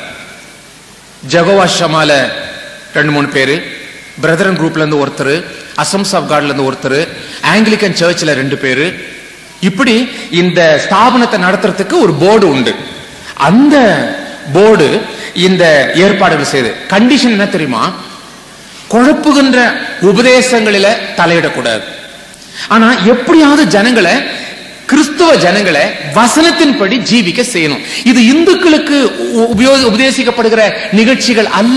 ஜெகோவா ஷமால ரெண்டு மூணு பேரு பிரதரன் குரூப்ல இருந்து ஒருத்தர் அசம்ஸ் ஆஃப் காட்ல இருந்து ஒருத்தர் ஆங்கிலிக்கன் சர்ச்ல ரெண்டு பேரு இப்படி இந்த ஸ்தாபனத்தை நடத்துறதுக்கு ஒரு போர்டு உண்டு அந்த போர்டு இந்த ஏற்பாடுகள் செய்து கண்டிஷன் என்ன தெரியுமா குழப்புகின்ற உபதேசங்களில தலையிடக்கூடாது ஆனா எப்படியாவது ஜனங்களை கிறிஸ்துவ ஜனங்களை வசனத்தின்படி ஜீவிக்க செய்யணும் இது இந்துக்களுக்கு உபதேசிக்கப்படுகிற நிகழ்ச்சிகள் அல்ல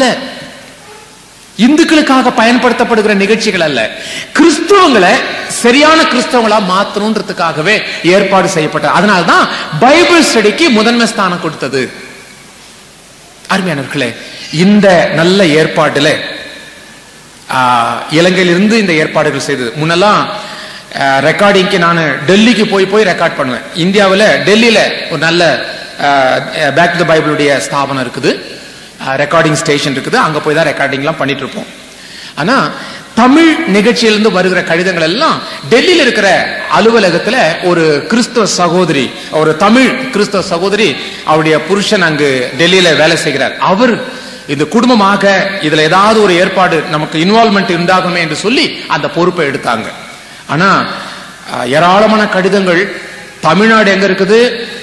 இந்துக்களுக்காக பயன்படுத்தப்படுகிற நிகழ்ச்சிகள் அல்ல கிறிஸ்துவங்களை சரியான கிறிஸ்தவங்களா மாத்தணுன்றதுக்காகவே ஏற்பாடு செய்யப்பட்ட அதனால்தான் பைபிள் ஸ்டடிக்கு முதன்மை ஸ்தானம் கொடுத்தது அருமையானவர்களே இந்த நல்ல ஏற்பாடுல இலங்கையிலிருந்து இந்த ஏற்பாடுகள் செய்தது முன்னெல்லாம் ரெக்கார்டிங்க்கு நான் டெல்லிக்கு போய் போய் ரெக்கார்ட் பண்ணுவேன் இந்தியாவில் டெல்லியில ஒரு நல்ல பேக் டு த பைபிளுடைய ஸ்தாபனம் இருக்குது ரெக்கார்டிங் ஸ்டேஷன் இருக்குது அங்க போய் தான் ரெக்கார்டிங்லாம் பண்ணிட்டு இருப்போம் ஆனா தமிழ் நிகழ்ச்சியிலிருந்து வருகிற கடிதங்கள் எல்லாம் டெல்லியில இருக்கிற அலுவலகத்துல ஒரு கிறிஸ்தவ சகோதரி ஒரு தமிழ் கிறிஸ்தவ சகோதரி அவருடைய புருஷன் அங்கு டெல்லியில வேலை செய்கிறார் அவர் இந்த குடும்பமாக இதுல ஏதாவது ஒரு ஏற்பாடு நமக்கு இன்வால்மெண்ட் உண்டாகுமே என்று சொல்லி அந்த பொறுப்பை எடுத்தாங்க ஆனா ஏராளமான கடிதங்கள் தமிழ்நாடு எங்க இருக்குது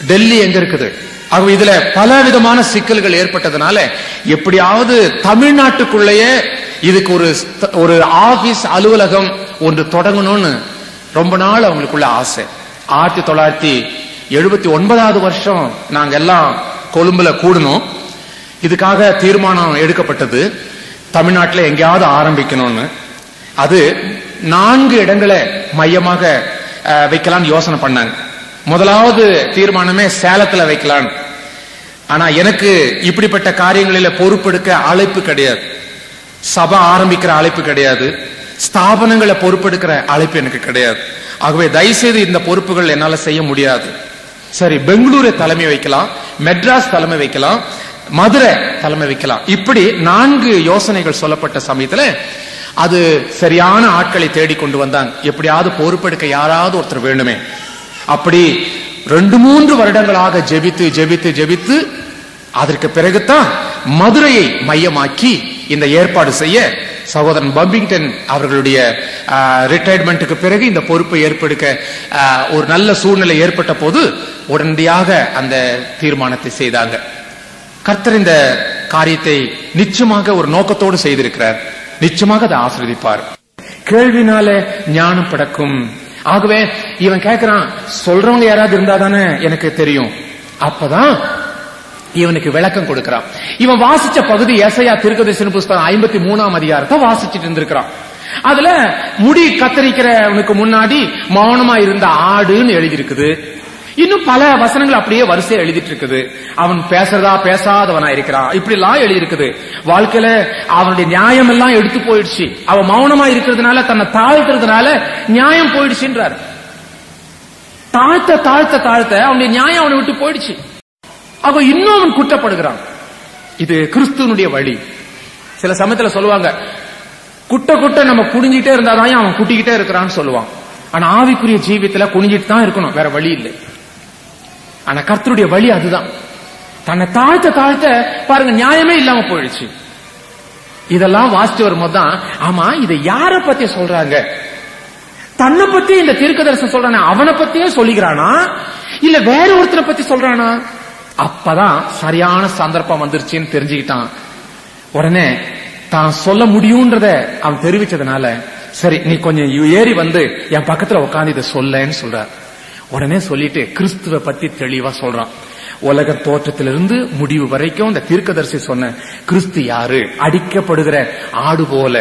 டெல்லி எங்க இருக்குது ஆகவே இதுல பல விதமான சிக்கல்கள் ஏற்பட்டதுனால எப்படியாவது தமிழ்நாட்டுக்குள்ளேயே இதுக்கு ஒரு ஸ்த- ஒரு ஆபீஸ் அலுவலகம் ஒன்று தொடங்கணும்னு ரொம்ப நாள் அவங்களுக்குள்ள ஆசை ஆயிரத்தி தொள்ளாயிரத்தி எழுபத்தி ஒன்பதாவது வருஷம் நாங்க எல்லாம் கொழும்புல கூடணும் இதுக்காக தீர்மானம் எடுக்கப்பட்டது தமிழ்நாட்டில் எங்கேயாவது ஆரம்பிக்கணும்னு அது நான்கு இடங்களை மையமாக அஹ், வைக்கலாம்னு யோசனை பண்ணாங்க முதலாவது தீர்மானமே சேலத்துல வைக்கலான்னு ஆனா எனக்கு இப்படிப்பட்ட காரியங்களில பொறுப்பெடுக்க அழைப்பு கிடையாது சபை ஆரம்பிக்கிற அழைப்பு கிடையாது ஸ்தாபனங்களை பொறுப்பெடுக்கிற அழைப்பு எனக்கு கிடையாது ஆகவே தயவுசெய்து இந்த பொறுப்புகள் என்னால செய்ய முடியாது சரி பெங்களூரை தலைமை வைக்கலாம் மெட்ராஸ் தலைமை வைக்கலாம் மதுரை தலைமை வைக்கலாம் இப்படி நான்கு யோசனைகள் சொல்லப்பட்ட சமயத்துல அது சரியான ஆட்களை தேடி கொண்டு வந்தாங்க எப்படியாவது பொறுப்பெடுக்க யாராவது ஒருத்தர் வேண்டுமே அப்படி ரெண்டு மூன்று வருடங்களாக ஜெபித்து ஜெபித்து ஜெபித்து அதற்கு பிறகுதான் மதுரையை மையமாக்கி இந்த ஏற்பாடு செய்ய சகோதரன் பம்பிங்டன் அவர்களுடைய ரிட்டையர்மெண்ட்டுக்கு பிறகு இந்த பொறுப்பை ஏற்படுக்க ஆஹ், ஒரு நல்ல சூழ்நிலை ஏற்பட்ட போது உடனடியாக அந்த தீர்மானத்தை செய்தாங்க கர்த்தர் இந்த காரியத்தை நிச்சயமாக ஒரு நோக்கத்தோடு செய்திருக்கிறார் நிச்சயமாக அதை ஆசிர்வதிப்பார் கேள்வினால ஞானம் பிறக்கும் ஆகவே இவன் கேட்கிறான் சொல்றவங்க யாராவது இருந்தா தானே எனக்கு தெரியும் அப்பதான் இவனுக்கு விளக்கம் கொடுக்கிறான் இவன் வாசிச்ச பகுதி ஏசையா திருக்கதர்சன புஸ்தகம் ஐம்பத்தி மூணாம் அதிகாரத்தை வாசிச்சிட்டு இருந்திருக்கிறான் அதுல முடி கத்தரிக்கிறவனுக்கு முன்னாடி மௌனமா இருந்த ஆடுன்னு எழுதி இருக்குது இன்னும் பல வசனங்கள் அப்படியே வரிசையா எழுதிட்டு இருக்குது அவன் பேசுறதா பேசாதவனா இருக்கிறான் இப்படி எல்லாம் எழுதி இருக்குது வாழ்க்கையில அவனுடைய நியாயம் எல்லாம் எடுத்து போயிடுச்சு அவன் மௌனமா இருக்கிறதுனால தன்னை தாழ்த்துறதுனால நியாயம் போயிடுச்சுன்றார் தாழ்த்த தாழ்த்த தாழ்த்த அவனுடைய நியாயம் அவனை விட்டு போயிடுச்சு அவ இன்னும் அவன் குற்றப்படுகிறான் இது கிறிஸ்துவனுடைய வழி சில சமயத்துல சொல்லுவாங்க குட்ட குட்ட நம்ம குடிஞ்சிட்டே இருந்தாதான் அவன் குட்டிக்கிட்டே இருக்கிறான்னு சொல்லுவான் ஆனா ஆவிக்குரிய ஜீவியத்துல குனிஞ்சிட்டு தான் இருக்கணும் வேற வழி இல்லை ஆனா கர்த்தருடைய வழி அதுதான் தன்னை தாழ்த்த தாழ்த்த பாருங்க நியாயமே இல்லாம போயிடுச்சு இதெல்லாம் வாசிட்டு வரும்போது தான் ஆமா இதை யார பத்தி சொல்றாங்க தன்னை பத்தி இந்த தீர்க்கதரிசனம் சொல்றானே அவனை பத்தியே சொல்லிக்கிறானா இல்ல வேற ஒருத்தரை பத்தி சொல்றானா அப்பதான் சரியான சந்தர்ப்பம் வந்துருச்சுன்னு தெரிஞ்சுக்கிட்டான் உடனே தான் சொல்ல முடியும்ன்றத அவன் தெரிவிச்சதுனால சரி நீ கொஞ்சம் ஏறி வந்து என் பக்கத்துல உட்காந்து இதை சொல்லன்னு சொல்றார் உடனே சொல்லிட்டு கிறிஸ்துவ பத்தி தெளிவா சொல்றான் உலக தோற்றத்திலிருந்து முடிவு வரைக்கும் இந்த தீர்க்கதரிசி சொன்ன கிறிஸ்து யாரு அடிக்கப்படுகிற ஆடு போல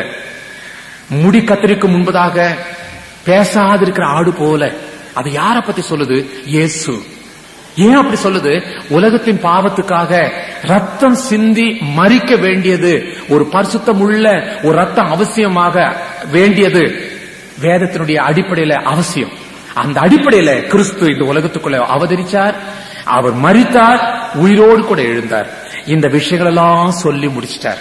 முடி கத்தரிக்கும் முன்பதாக பேசாதிருக்கிற ஆடு போல அது யார பத்தி சொல்லுது இயேசு ஏன் அப்படி சொல்லுது உலகத்தின் பாவத்துக்காக ரத்தம் சிந்தி மறிக்க வேண்டியது ஒரு பரிசுத்தம் உள்ள ஒரு ரத்தம் அவசியமாக வேண்டியது வேதத்தினுடைய அடிப்படையில அவசியம் அந்த அடிப்படையில கிறிஸ்து இந்த உலகத்துக்குள்ள அவதரிச்சார் அவர் மறித்தார் உயிரோடு கூட எழுந்தார் இந்த விஷயங்கள் எல்லாம் சொல்லி முடிச்சிட்டார்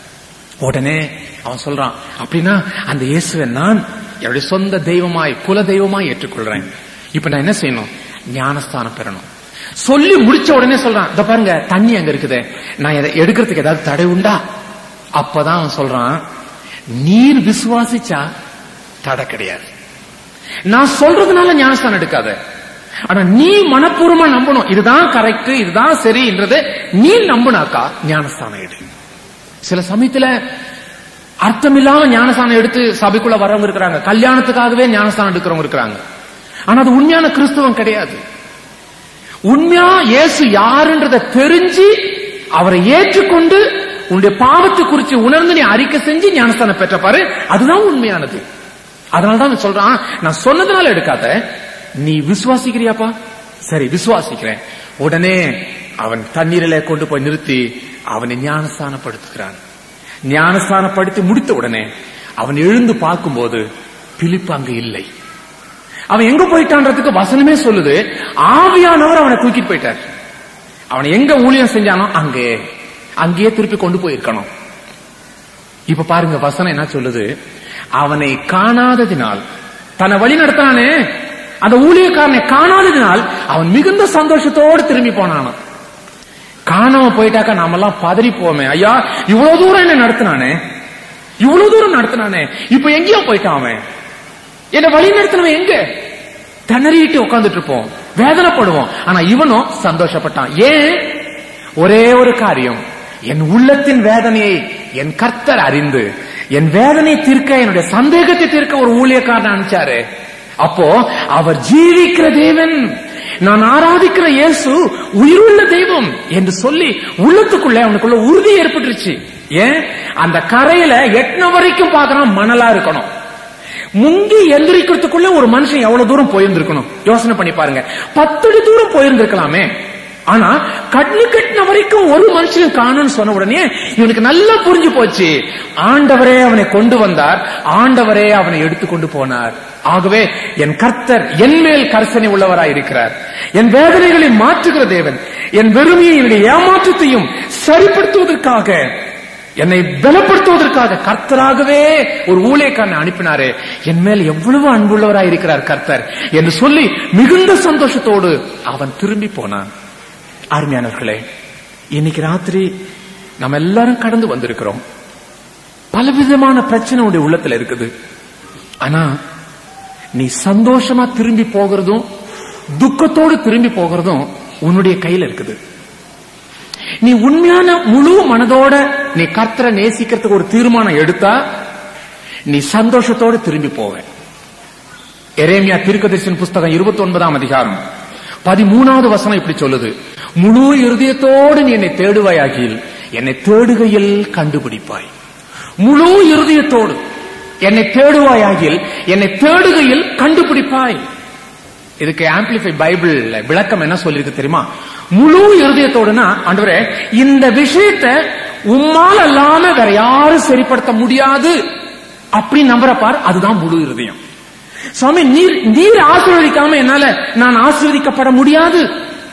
உடனே அவன் சொல்றான் அப்படின்னா அந்த இயேசுவை நான் என்னுடைய சொந்த தெய்வமாய் குல தெய்வமாய் ஏற்றுக்கொள்றேன் இப்ப நான் என்ன செய்யணும் ஞானஸ்தானம் பெறணும் சொல்லி முடிச்ச உடனே சொல்றான் இத பாருங்க தண்ணி அங்க இருக்குது நான் இதை எடுக்கிறதுக்கு ஏதாவது தடை உண்டா அப்பதான் அவன் சொல்றான் நீர் விசுவாசிச்சா தடை கிடையாது நான் சொல்றதுனால ஞானஸ்தானம் எடுக்காத ஆனா நீ மனப்பூர்வமா நம்பணும் இதுதான் கரெக்ட் இதுதான் சரின்றது நீ நம்புனாக்கா ஞானஸ்தானம் எடு சில சமயத்துல அர்த்தமில்லாம ஞானஸ்தானம் எடுத்து சபைக்குள்ள வரவங்க இருக்கிறாங்க கல்யாணத்துக்காகவே ஞானஸ்தானம் எடுக்கிறவங்க இருக்கிறாங்க ஆனா அது உண்மையான கிறிஸ்தவம் கிடையாது உண்மையா இயேசு யாருன்றத தெரிஞ்சு அவரை ஏற்றுக்கொண்டு உன்னுடைய பாவத்தை குறித்து உணர்ந்து நீ அறிக்கை செஞ்சு ஞானஸ்தானம் பெற்ற பாரு அதுதான் உண்மையானது அதனாலதான் அவன் சொல்றான் நான் சொன்னதுனால எடுக்காத நீ விசுவாசிக்கிறியாப்பா சரி விசுவாசிக்கிறேன் உடனே அவன் தண்ணீரில கொண்டு போய் நிறுத்தி அவனை ஞானஸ்தானப்படுத்துகிறான் ஞானஸ்தானப்படுத்தி முடித்த உடனே அவன் எழுந்து பார்க்கும்போது பிலிப்பு அங்கு இல்லை அவன் எங்க போயிட்டான்றதுக்கு வசனமே சொல்லுது ஆவியானவர் அவனை தூக்கிட்டு போயிட்டார் அவன் எங்க ஊழியம் செஞ்சானோ அங்கே அங்கேயே திருப்பி கொண்டு போயிருக்கணும் இப்ப பாருங்க வசனம் என்ன சொல்லுது அவனை காணாததினால் தன்னை வழி நடத்தினானே அந்த ஊழியக்காரனை காணாததினால் அவன் மிகுந்த சந்தோஷத்தோடு திரும்பி போனானாம் காணாம போயிட்டாக்கா நாமெல்லாம் பதறி போமே ஐயா இவ்வளவு தூரம் என்ன நடத்தினானே இவ்வளவு தூரம் நடத்தினானே இப்ப எங்கேயோ போயிட்டான் அவன் என்ன வழி நடத்தினவன் எங்க திணறிட்டு உட்கார்ந்துட்டு இருப்போம் வேதனைப்படுவோம் ஆனா இவனும் சந்தோஷப்பட்டான் ஏன் ஒரே ஒரு காரியம் என் உள்ளத்தின் வேதனையை என் கர்த்தர் அறிந்து என் வேதனை தீர்க்க என்னுடைய சந்தேகத்தை தீர்க்க ஒரு ஊழியக்காரன் அனுப்பிச்சாரு அப்போ அவர் ஜீவிக்கிற தேவன் நான் ஆராதிக்கிற இயேசு உயிருள்ள தெய்வம் என்று சொல்லி உள்ளத்துக்குள்ள அவனுக்குள்ள உறுதி ஏற்பட்டுருச்சு ஏன் அந்த கரையில எட்டின வரைக்கும் பார்க்கறான் மணலா இருக்கணும் முங்கி எந்திரிக்கிறதுக்குள்ள ஒரு மனுஷன் எவ்வளவு தூரம் போயிருந்திருக்கணும் யோசனை பண்ணி பாருங்க பத்தடி தூரம் போயிருந்திருக்கலாமே ஆனா கண்ணு கட்டின வரைக்கும் ஒரு மனுஷன் காணும்னு சொன்ன உடனே இவனுக்கு நல்லா புரிஞ்சு போச்சு ஆண்டவரே அவனை கொண்டு வந்தார் ஆண்டவரே அவனை எடுத்துக்கொண்டு போனார் ஆகவே என் கர்த்தர் என் மேல் கர்சனை உள்ளவராய் இருக்கிறார் என் வேதனைகளை மாற்றுகிற தேவன் என் வெறுமையை என்னுடைய ஏமாற்றத்தையும் சரிப்படுத்துவதற்காக என்னை பலப்படுத்துவதற்காக கர்த்தராகவே ஒரு ஊழியக்காரனை அனுப்பினாரே என் மேல் எவ்வளவு அன்புள்ளவராய் இருக்கிறார் கர்த்தர் என்று சொல்லி மிகுந்த சந்தோஷத்தோடு அவன் திரும்பி போனான் அருமையானவர்களே இன்னைக்கு ராத்திரி நம்ம எல்லாரும் கடந்து வந்திருக்கிறோம் பலவிதமான பிரச்சனை உடைய உள்ளத்துல இருக்குது ஆனா நீ சந்தோஷமா திரும்பி போகிறதும் துக்கத்தோடு திரும்பி போகிறதும் உன்னுடைய கையில இருக்குது நீ உண்மையான முழு மனதோட நீ கர்த்தரை நேசிக்கிறதுக்கு ஒரு தீர்மானம் எடுத்தா நீ சந்தோஷத்தோடு திரும்பி போவ எரேமியா தீர்க்கதரிசன புஸ்தகம் இருபத்தி ஒன்பதாம் அதிகாரம் பதிமூணாவது வசனம் இப்படி சொல்லுது முழு இருதயத்தோடு நீ என்னை தேடுவாயாகில் என்னை தேடுகையில் கண்டுபிடிப்பாய் முழு இருதயத்தோடு என்னை தேடுவாயாகில் என்னை தேடுகையில் கண்டுபிடிப்பாய் இதுக்கு ஆம்பிளிஃபை பைபிள் விளக்கம் என்ன சொல்லிருக்கு தெரியுமா முழு இருதயத்தோடுனா ஆண்டவரே இந்த விஷயத்தை உம்மால் அல்லாம வேற யாரும் சரிப்படுத்த முடியாது அப்படி நம்புற பார் அதுதான் முழு இருதயம் சுவாமி நீர் நீர் ஆசீர்வதிக்காம என்னால நான் ஆசீர்வதிக்கப்பட முடியாது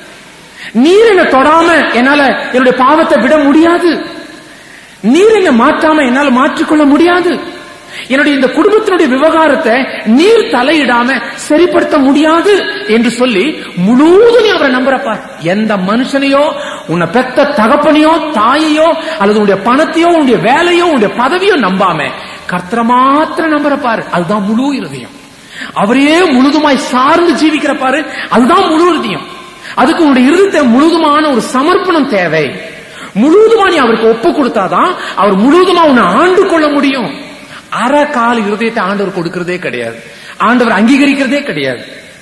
நீர் என்ன தொடாம என்னால என்னுடைய பாவத்தை விட முடியாது நீர் என்ன மாற்றாம என்னால மாற்றிக்கொள்ள முடியாது என்னுடைய இந்த குடும்பத்தினுடைய விவகாரத்தை நீர் தலையிடாம சரிப்படுத்த முடியாது என்று சொல்லி முழுவதும் நீ அவரை நம்புறப்பா எந்த மனுஷனையோ உன்னை பெத்த தகப்பனையோ தாயையோ அல்லது உன்னுடைய பணத்தையோ உன்னுடைய வேலையோ உன்னுடைய பதவியோ நம்பாம கர்த்தரை மாத்திரம் நம்புறப்பாரு அதுதான் முழு இருதயம் அவரையே முழுதுமாய் சார்ந்து ஜீவிக்கிற பாரு அதுதான் முழு இருதயம் அதுக்கு உன்னுடைய இருதயத்தை முழுதுமான ஒரு சமர்ப்பணம் தேவை முழுவதுமா நீ அவருக்கு ஒப்பு கொடுத்தாதான் அவர் முழுவதுமா உன்னை ஆண்டு கொள்ள முடியும் அரை கால் இருதயத்தை ஆண்டவர் கொடுக்கிறதே கிடையாது ஆண்டவர் அங்கீகரிக்கிறதே கிடையாது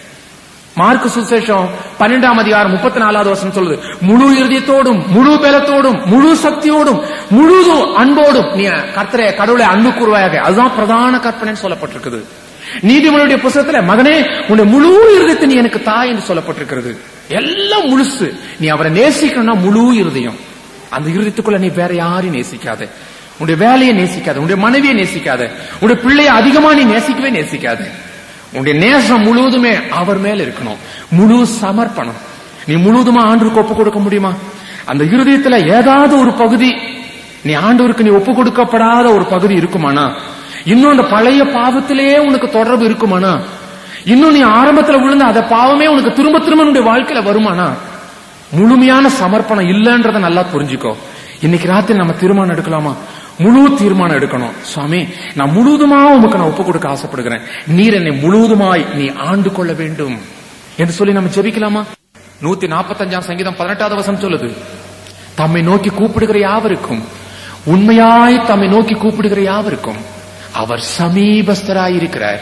மார்க்கு சுசேஷம் பன்னெண்டாம் அதிகாரம் முப்பத்தி நாலாவது வருஷம் சொல்லுது முழு இருதயத்தோடும் முழு பலத்தோடும் முழு சக்தியோடும் முழுதும் அன்போடும் நீ கர்த்தரை கடவுளை அன்பு கூறுவாயாக அதுதான் பிரதான கற்பனைன்னு சொல்லப்பட்டிருக்குது நீதிமன்றுடைய புத்தகத்துல மகனே உன்னுடைய முழு இருதயத்தை நீ எனக்கு தாய் என்று சொல்லப்பட்டிருக்கிறது எல்லாம் முழுசு நீ அவரை நேசிக்கணும்னா முழு இருதயம் அந்த இருதயத்துக்குள்ள நீ வேற யாரையும் நேசிக்காத உன்னுடைய வேலையை நேசிக்காத உன்னுடைய மனைவியை நேசிக்காத உன்னுடைய பிள்ளையை அதிகமா நீ நேசிக்கவே நேசிக்காத உன்னுடைய நேசம் முழுவதுமே அவர் மேல இருக்கணும் முழு சமர்ப்பணம் நீ முழுவதுமா ஆண்டுக்கு ஒப்பு கொடுக்க முடியுமா அந்த இருதயத்துல ஏதாவது ஒரு பகுதி நீ ஆண்டவருக்கு நீ ஒப்பு கொடுக்கப்படாத ஒரு பகுதி இருக்குமானா இன்னும் அந்த பழைய பாவத்திலேயே உனக்கு தொடர்பு இருக்குமானா இன்னும் நீ ஆரம்பத்துல விழுந்த அந்த பாவமே உனக்கு திரும்ப திரும்ப உன்னுடைய வாழ்க்கையில வருமானா முழுமையான சமர்ப்பணம் இல்லன்றத நல்லா புரிஞ்சுக்கோ இன்னைக்கு ராத்திரி நம்ம தீர்மானம் எடுக்கலாமா முழு தீர்மானம் எடுக்கணும் சுவாமி நான் முழுவதுமா உமக்கு நான் ஒப்பு கொடுக்க ஆசைப்படுகிறேன் நீர் என்னை முழுவதுமாய் நீ ஆண்டு கொள்ள வேண்டும் என்று சொல்லி நம்ம ஜெபிக்கலாமா நூத்தி நாற்பத்தஞ்சாம் சங்கீதம் பதினெட்டாவது வசனம் சொல்லுது தம்மை நோக்கி கூப்பிடுகிற யாவருக்கும் உண்மையாய் தம்மை நோக்கி கூப்பிடுகிற யாவருக்கும் அவர் சமீபஸ்தராய் இருக்கிறார்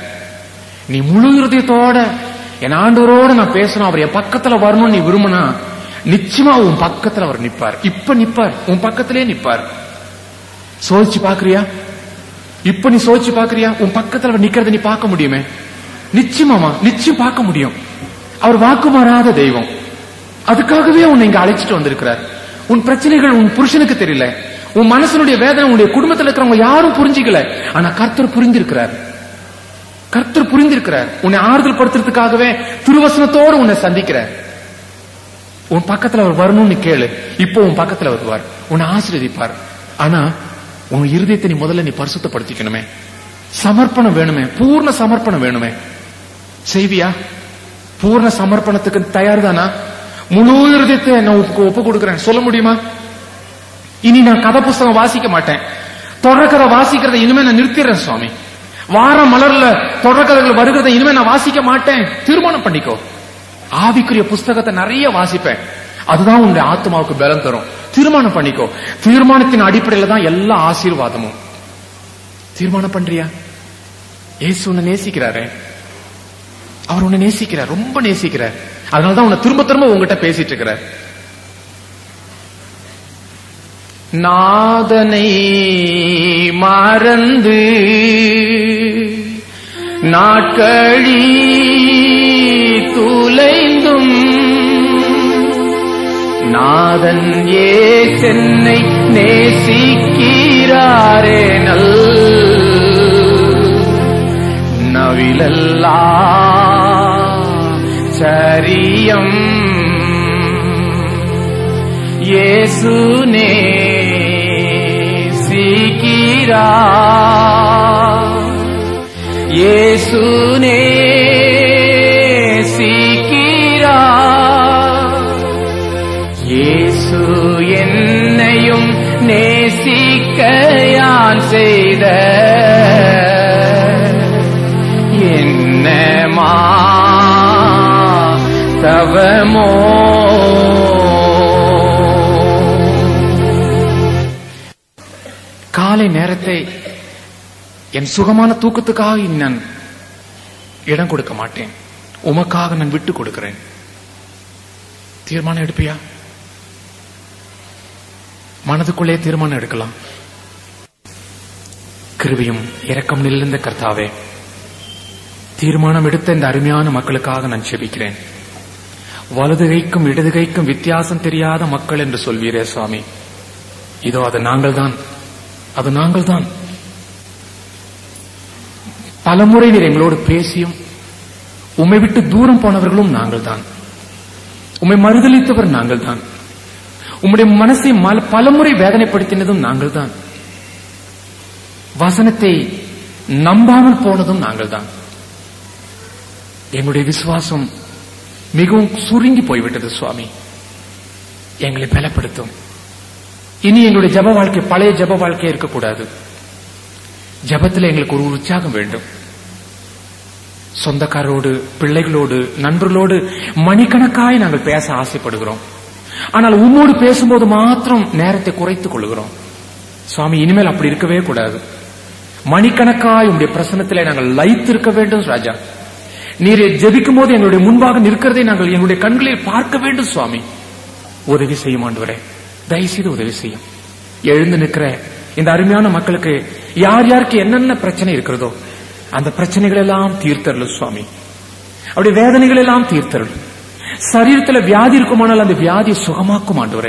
நீ முழு இருதயத்தோட என் ஆண்டவரோட நான் பேசணும் அவர் என் பக்கத்துல வரணும்னு நீ விரும்பினா நிச்சயமா உன் பக்கத்துல அவர் நிப்பார் இப்ப நிப்பார் உன் பக்கத்திலே நிப்பார் சோதிச்சு பாக்குறியா இப்ப நீ சோதிச்சு பாக்குறியா உன் பக்கத்துல அவர் நிக்கிறத நீ பார்க்க முடியுமே நிச்சயமாமா நிச்சயம் பார்க்க முடியும் அவர் வாக்கு மாறாத தெய்வம் அதுக்காகவே உன்னை இங்க அழைச்சிட்டு வந்திருக்கிறார் உன் பிரச்சனைகள் உன் புருஷனுக்கு தெரியல உன் மனசனுடைய வேதனை உன்னுடைய குடும்பத்தில் இருக்கிறவங்க யாரும் புரிஞ்சிக்கல ஆனா கர்த்தர் புரிந்திருக்கிறார் கர்த்தர் புரிந்திருக்கிறார் உன்னை ஆறுதல் படுத்துறதுக்காகவே திருவசனத்தோடு உன்னை சந்திக்கிறார் உன் பக்கத்துல அவர் வரணும்னு கேளு இப்போ உன் பக்கத்துல வருவார் உன்னை ஆசீர்வதிப்பார் ஆனா உன் இருதயத்தை நீ முதல்ல நீ பரிசுத்தப்படுத்திக்கணுமே சமர்ப்பணம் வேணுமே பூர்ண சமர்ப்பணம் வேணுமே செய்வியா பூர்ண சமர்ப்பணத்துக்கு தயார் தானா முழு இருதயத்தை நான் ஒப்பு ஒப்பு கொடுக்கிறேன் சொல்ல முடியுமா இனி நான் கதை புஸ்தகம் வாசிக்க மாட்டேன் தொடர்கதை வாசிக்கிறத இனிமே நான் நிறுத்திடுறேன் சுவாமி வார மலர்ல தொடர்கதைகள் வருகிறத இனிமே நான் வாசிக்க மாட்டேன் தீர்மானம் பண்ணிக்கோ ஆவிக்குரிய புஸ்தகத்தை நிறைய வாசிப்பேன் அதுதான் உன்னுடைய ஆத்மாவுக்கு பலம் தரும் தீர்மானம் பண்ணிக்கோ தீர்மானத்தின் அடிப்படையில தான் எல்லா ஆசீர்வாதமும் தீர்மானம் பண்றியா இயேசு உன்னை நேசிக்கிறாரே அவர் உன்னை நேசிக்கிறார் ரொம்ப நேசிக்கிறார் அதனாலதான் உன்னை திரும்ப திரும்ப உங்ககிட்ட பேசிட்டு இருக்கிறார் நாதனை மறந்து நாட்களி துலைந்தும் நாதன் ஏ சென்னை நேசிக்கிறாரே நல் நவிலல்லா சரியம் இயேசுனே சீக்கிரா இயேசுனே சீக்கிரா இயேசு என்னையும் நேசிக்க யான் செய்த என்னமா தவமோ காலை நேரத்தை என் சுகமான தூக்கத்துக்காக இனி நான் இடம் கொடுக்க மாட்டேன் உமக்காக நான் விட்டு கொடுக்கிறேன் தீர்மானம் எடுப்பியா மனதுக்குள்ளே தீர்மானம் எடுக்கலாம் கிருபியும் இரக்கம் நிறைந்த கர்த்தாவே தீர்மானம் எடுத்த இந்த அருமையான மக்களுக்காக நான் செபிக்கிறேன் வலது கைக்கும் இடது கைக்கும் வித்தியாசம் தெரியாத மக்கள் என்று சொல்வீரே சுவாமி இதோ அது நாங்கள் தான் அது நாங்கள் தான் பலமுறை நீர் எங்களோடு பேசியும் உம்மை விட்டு தூரம் போனவர்களும் நாங்கள் தான் உம்மை மறுதளித்தவர் நாங்கள் தான் உம்முடைய மனசை மல- பலமுறை வேதனைப்படுத்தினதும் நாங்கள் தான் வசனத்தை நம்பாமல் போனதும் நாங்கள் தான் எங்களுடைய விசுவாசம் மிகவும் சுருங்கி போய்விட்டது சுவாமி எங்களை பலப்படுத்தும் இனி எங்களுடைய ஜப வாழ்க்கை பழைய ஜப வாழ்க்கை இருக்கக்கூடாது ஜபத்தில் எங்களுக்கு ஒரு உற்சாகம் வேண்டும் சொந்தக்காரோடு பிள்ளைகளோடு நண்பர்களோடு மணிக்கணக்காய் நாங்கள் பேச ஆசைப்படுகிறோம் ஆனால் உம்மோடு பேசும்போது மாத்திரம் நேரத்தை குறைத்துக் கொள்கிறோம் சுவாமி இனிமேல் அப்படி இருக்கவே கூடாது மணிக்கணக்காய் உங்களுடைய பிரசனத்திலே நாங்கள் லயித்திருக்க வேண்டும் ராஜா நீரை ஜெபிக்கும் போது எங்களுடைய முன்பாக நிற்கிறதை நாங்கள் எங்களுடைய கண்களில் பார்க்க வேண்டும் சுவாமி உதவி செய்யும் ஆண்டவரே தயவுசெய்து உதவி செய்யும் எழுந்து நிற்கிற இந்த அருமையான மக்களுக்கு யார் யாருக்கு என்னென்ன பிரச்சனை இருக்கிறதோ அந்த பிரச்சனைகள் எல்லாம் தீர்த்தரலும் சுவாமி அப்படி வேதனைகள் எல்லாம் தீர்த்தரலும் சரீரத்துல வியாதி இருக்குமானால் அந்த வியாதியை சுகமாக்கும் ஆண்டவரே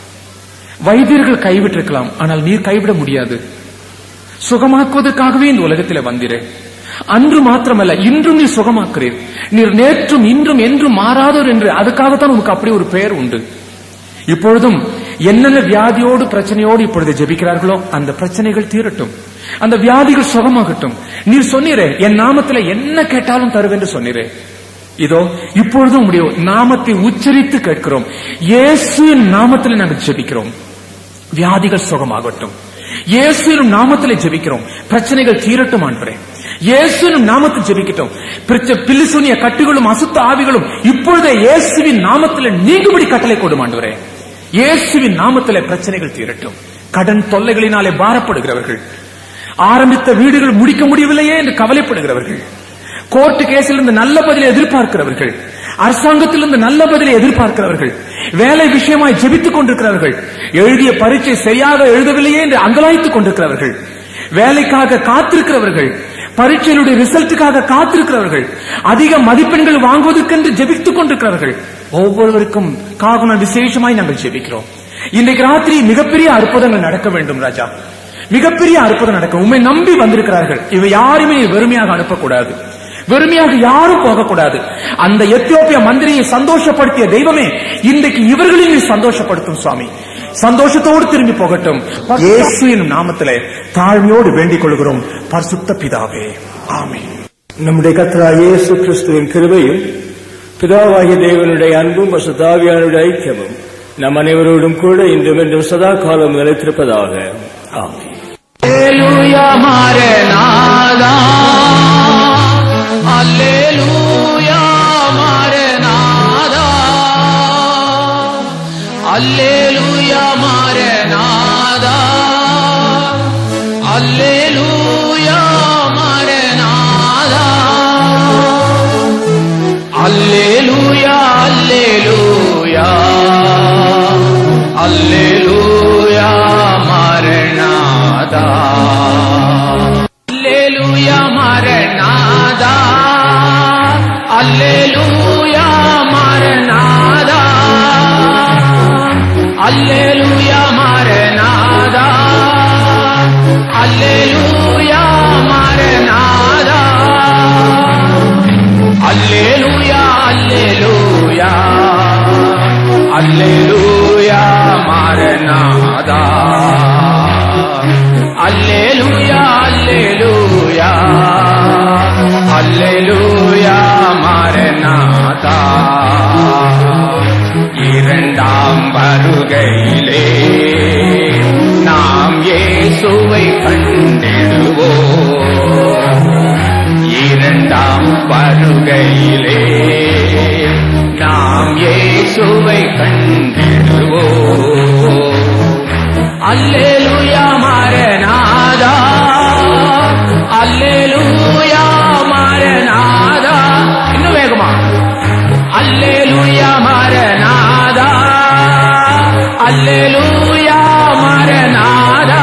வைத்தியர்கள் கைவிட்டிருக்கலாம் ஆனால் நீர் கைவிட முடியாது சுகமாக்குவதற்காகவே இந்த உலகத்தில் வந்திரு அன்று மாத்திரமல்ல இன்றும் நீ சுகமாக்குறீர் நீர் நேற்றும் இன்றும் என்றும் மாறாதவர் என்று அதுக்காகத்தான் உனக்கு அப்படி ஒரு பெயர் உண்டு இப்பொழுதும் என்னென்ன வியாதியோடு பிரச்சனையோடு இப்பொழுது ஜெபிக்கிறார்களோ அந்த பிரச்சனைகள் தீரட்டும் அந்த வியாதிகள் சுகமாகட்டும் நீர் சொன்னீரே என் நாமத்துல என்ன கேட்டாலும் தருவென்று சொன்னீரே இதோ இப்பொழுதும் உம்முடைய நாமத்தை உச்சரித்து கேட்கிறோம் இயேசுவின் நாமத்தில் நாங்கள் ஜெபிக்கிறோம் வியாதிகள் சுகமாகட்டும் இயேசுவின் நாமத்திலே ஜெபிக்கிறோம் பிரச்சனைகள் தீரட்டும் ஆண்டவரே இயேசுவின் நாமத்தில் ஜெபிக்கட்டும் பிரிச்ச பில்லிசுனிய கட்டுகளும் அசுத்த ஆவிகளும் இப்பொழுதே இயேசுவின் நாமத்தில் நீங்குபடி கட்டளை கொடும் ஆண்டவரே இயேசுவின் நாமத்திலே பிரச்சனைகள் தீரட்டும் கடன் தொல்லைகளினாலே பாரப்படுகிறவர்கள் ஆரம்பித்த வீடுகள் முடிக்க முடியவில்லையே என்று கவலைப்படுகிறவர்கள் கோர்ட் கேஸிலிருந்து நல்ல பதிலை எதிர்பார்க்கிறவர்கள் அரசாங்கத்திலிருந்து நல்ல பதிலை எதிர்பார்க்கிறவர்கள் வேலை விஷயமாய் ஜெபித்துக் கொண்டிருக்கிறவர்கள் எழுதிய பரீட்சை சரியாக எழுதவில்லையே என்று அங்கலாய்த்துக் கொண்டிருக்கிறவர்கள் வேலைக்காக காத்திருக்கிறவர்கள் பரீட்சையினுடைய ரிசல்ட்டுக்காக காத்திருக்கிறவர்கள் அதிக மதிப்பெண்கள் வாங்குவதற்கென்று ஜெபித்துக் கொண்டிருக்கிறவர்கள் ஒவ்வொருவருக்கும் காரணம் விசேஷமாய் நாங்கள் ஜெபிக்கிறோம் இன்றைக்கு ராத்திரி மிகப்பெரிய அற்புதங்கள் நடக்க வேண்டும் ராஜா மிகப்பெரிய அற்புதம் நடக்கும் உண்மை நம்பி வந்திருக்கிறார்கள் இவை யாருமே வெறுமையாக அனுப்பக்கூடாது வெறுமையாக யாரும் போகக்கூடாது அந்த எத்தியோப்பிய மந்திரியை சந்தோஷப்படுத்திய தெய்வமே இன்றைக்கு இவர்களையும் நீ சந்தோஷப்படுத்தும் சுவாமி சந்தோஷத்தோடு திரும்பி போகட்டும் இயேசு என்னும் நாமத்திலே தாழ்மையோடு வேண்டிக் கொள்கிறோம் பரிசுத்த பிதாவே ஆமென் நம்முடைய கர்த்தராகிய இயேசு கிறிஸ்துவின் கிருபையும் பிதாவாகிய தேவனுடைய அன்பும் பசுதாவியானுடைய ஐக்கியமும் நம் அனைவரோடும் கூட இன்றும் என்றும் சதா காலம் நிலைத்திருப்பதாக ஆமென் Alleluia Maranatha Alleluia Maranatha அல்லேலூயா மாரநாதா அல்லேலூயா மாரநாதா இன்னும் வேகமா அல்லேலூயா மாரநாதா அல்லேலூயா மாரநாதா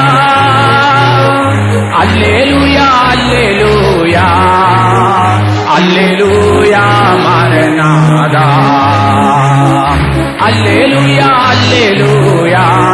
அல்லேலூயா அல்லேலூயா அல்லேலூயா மாரநாதா அல்லேலூயா அல்லேலூயா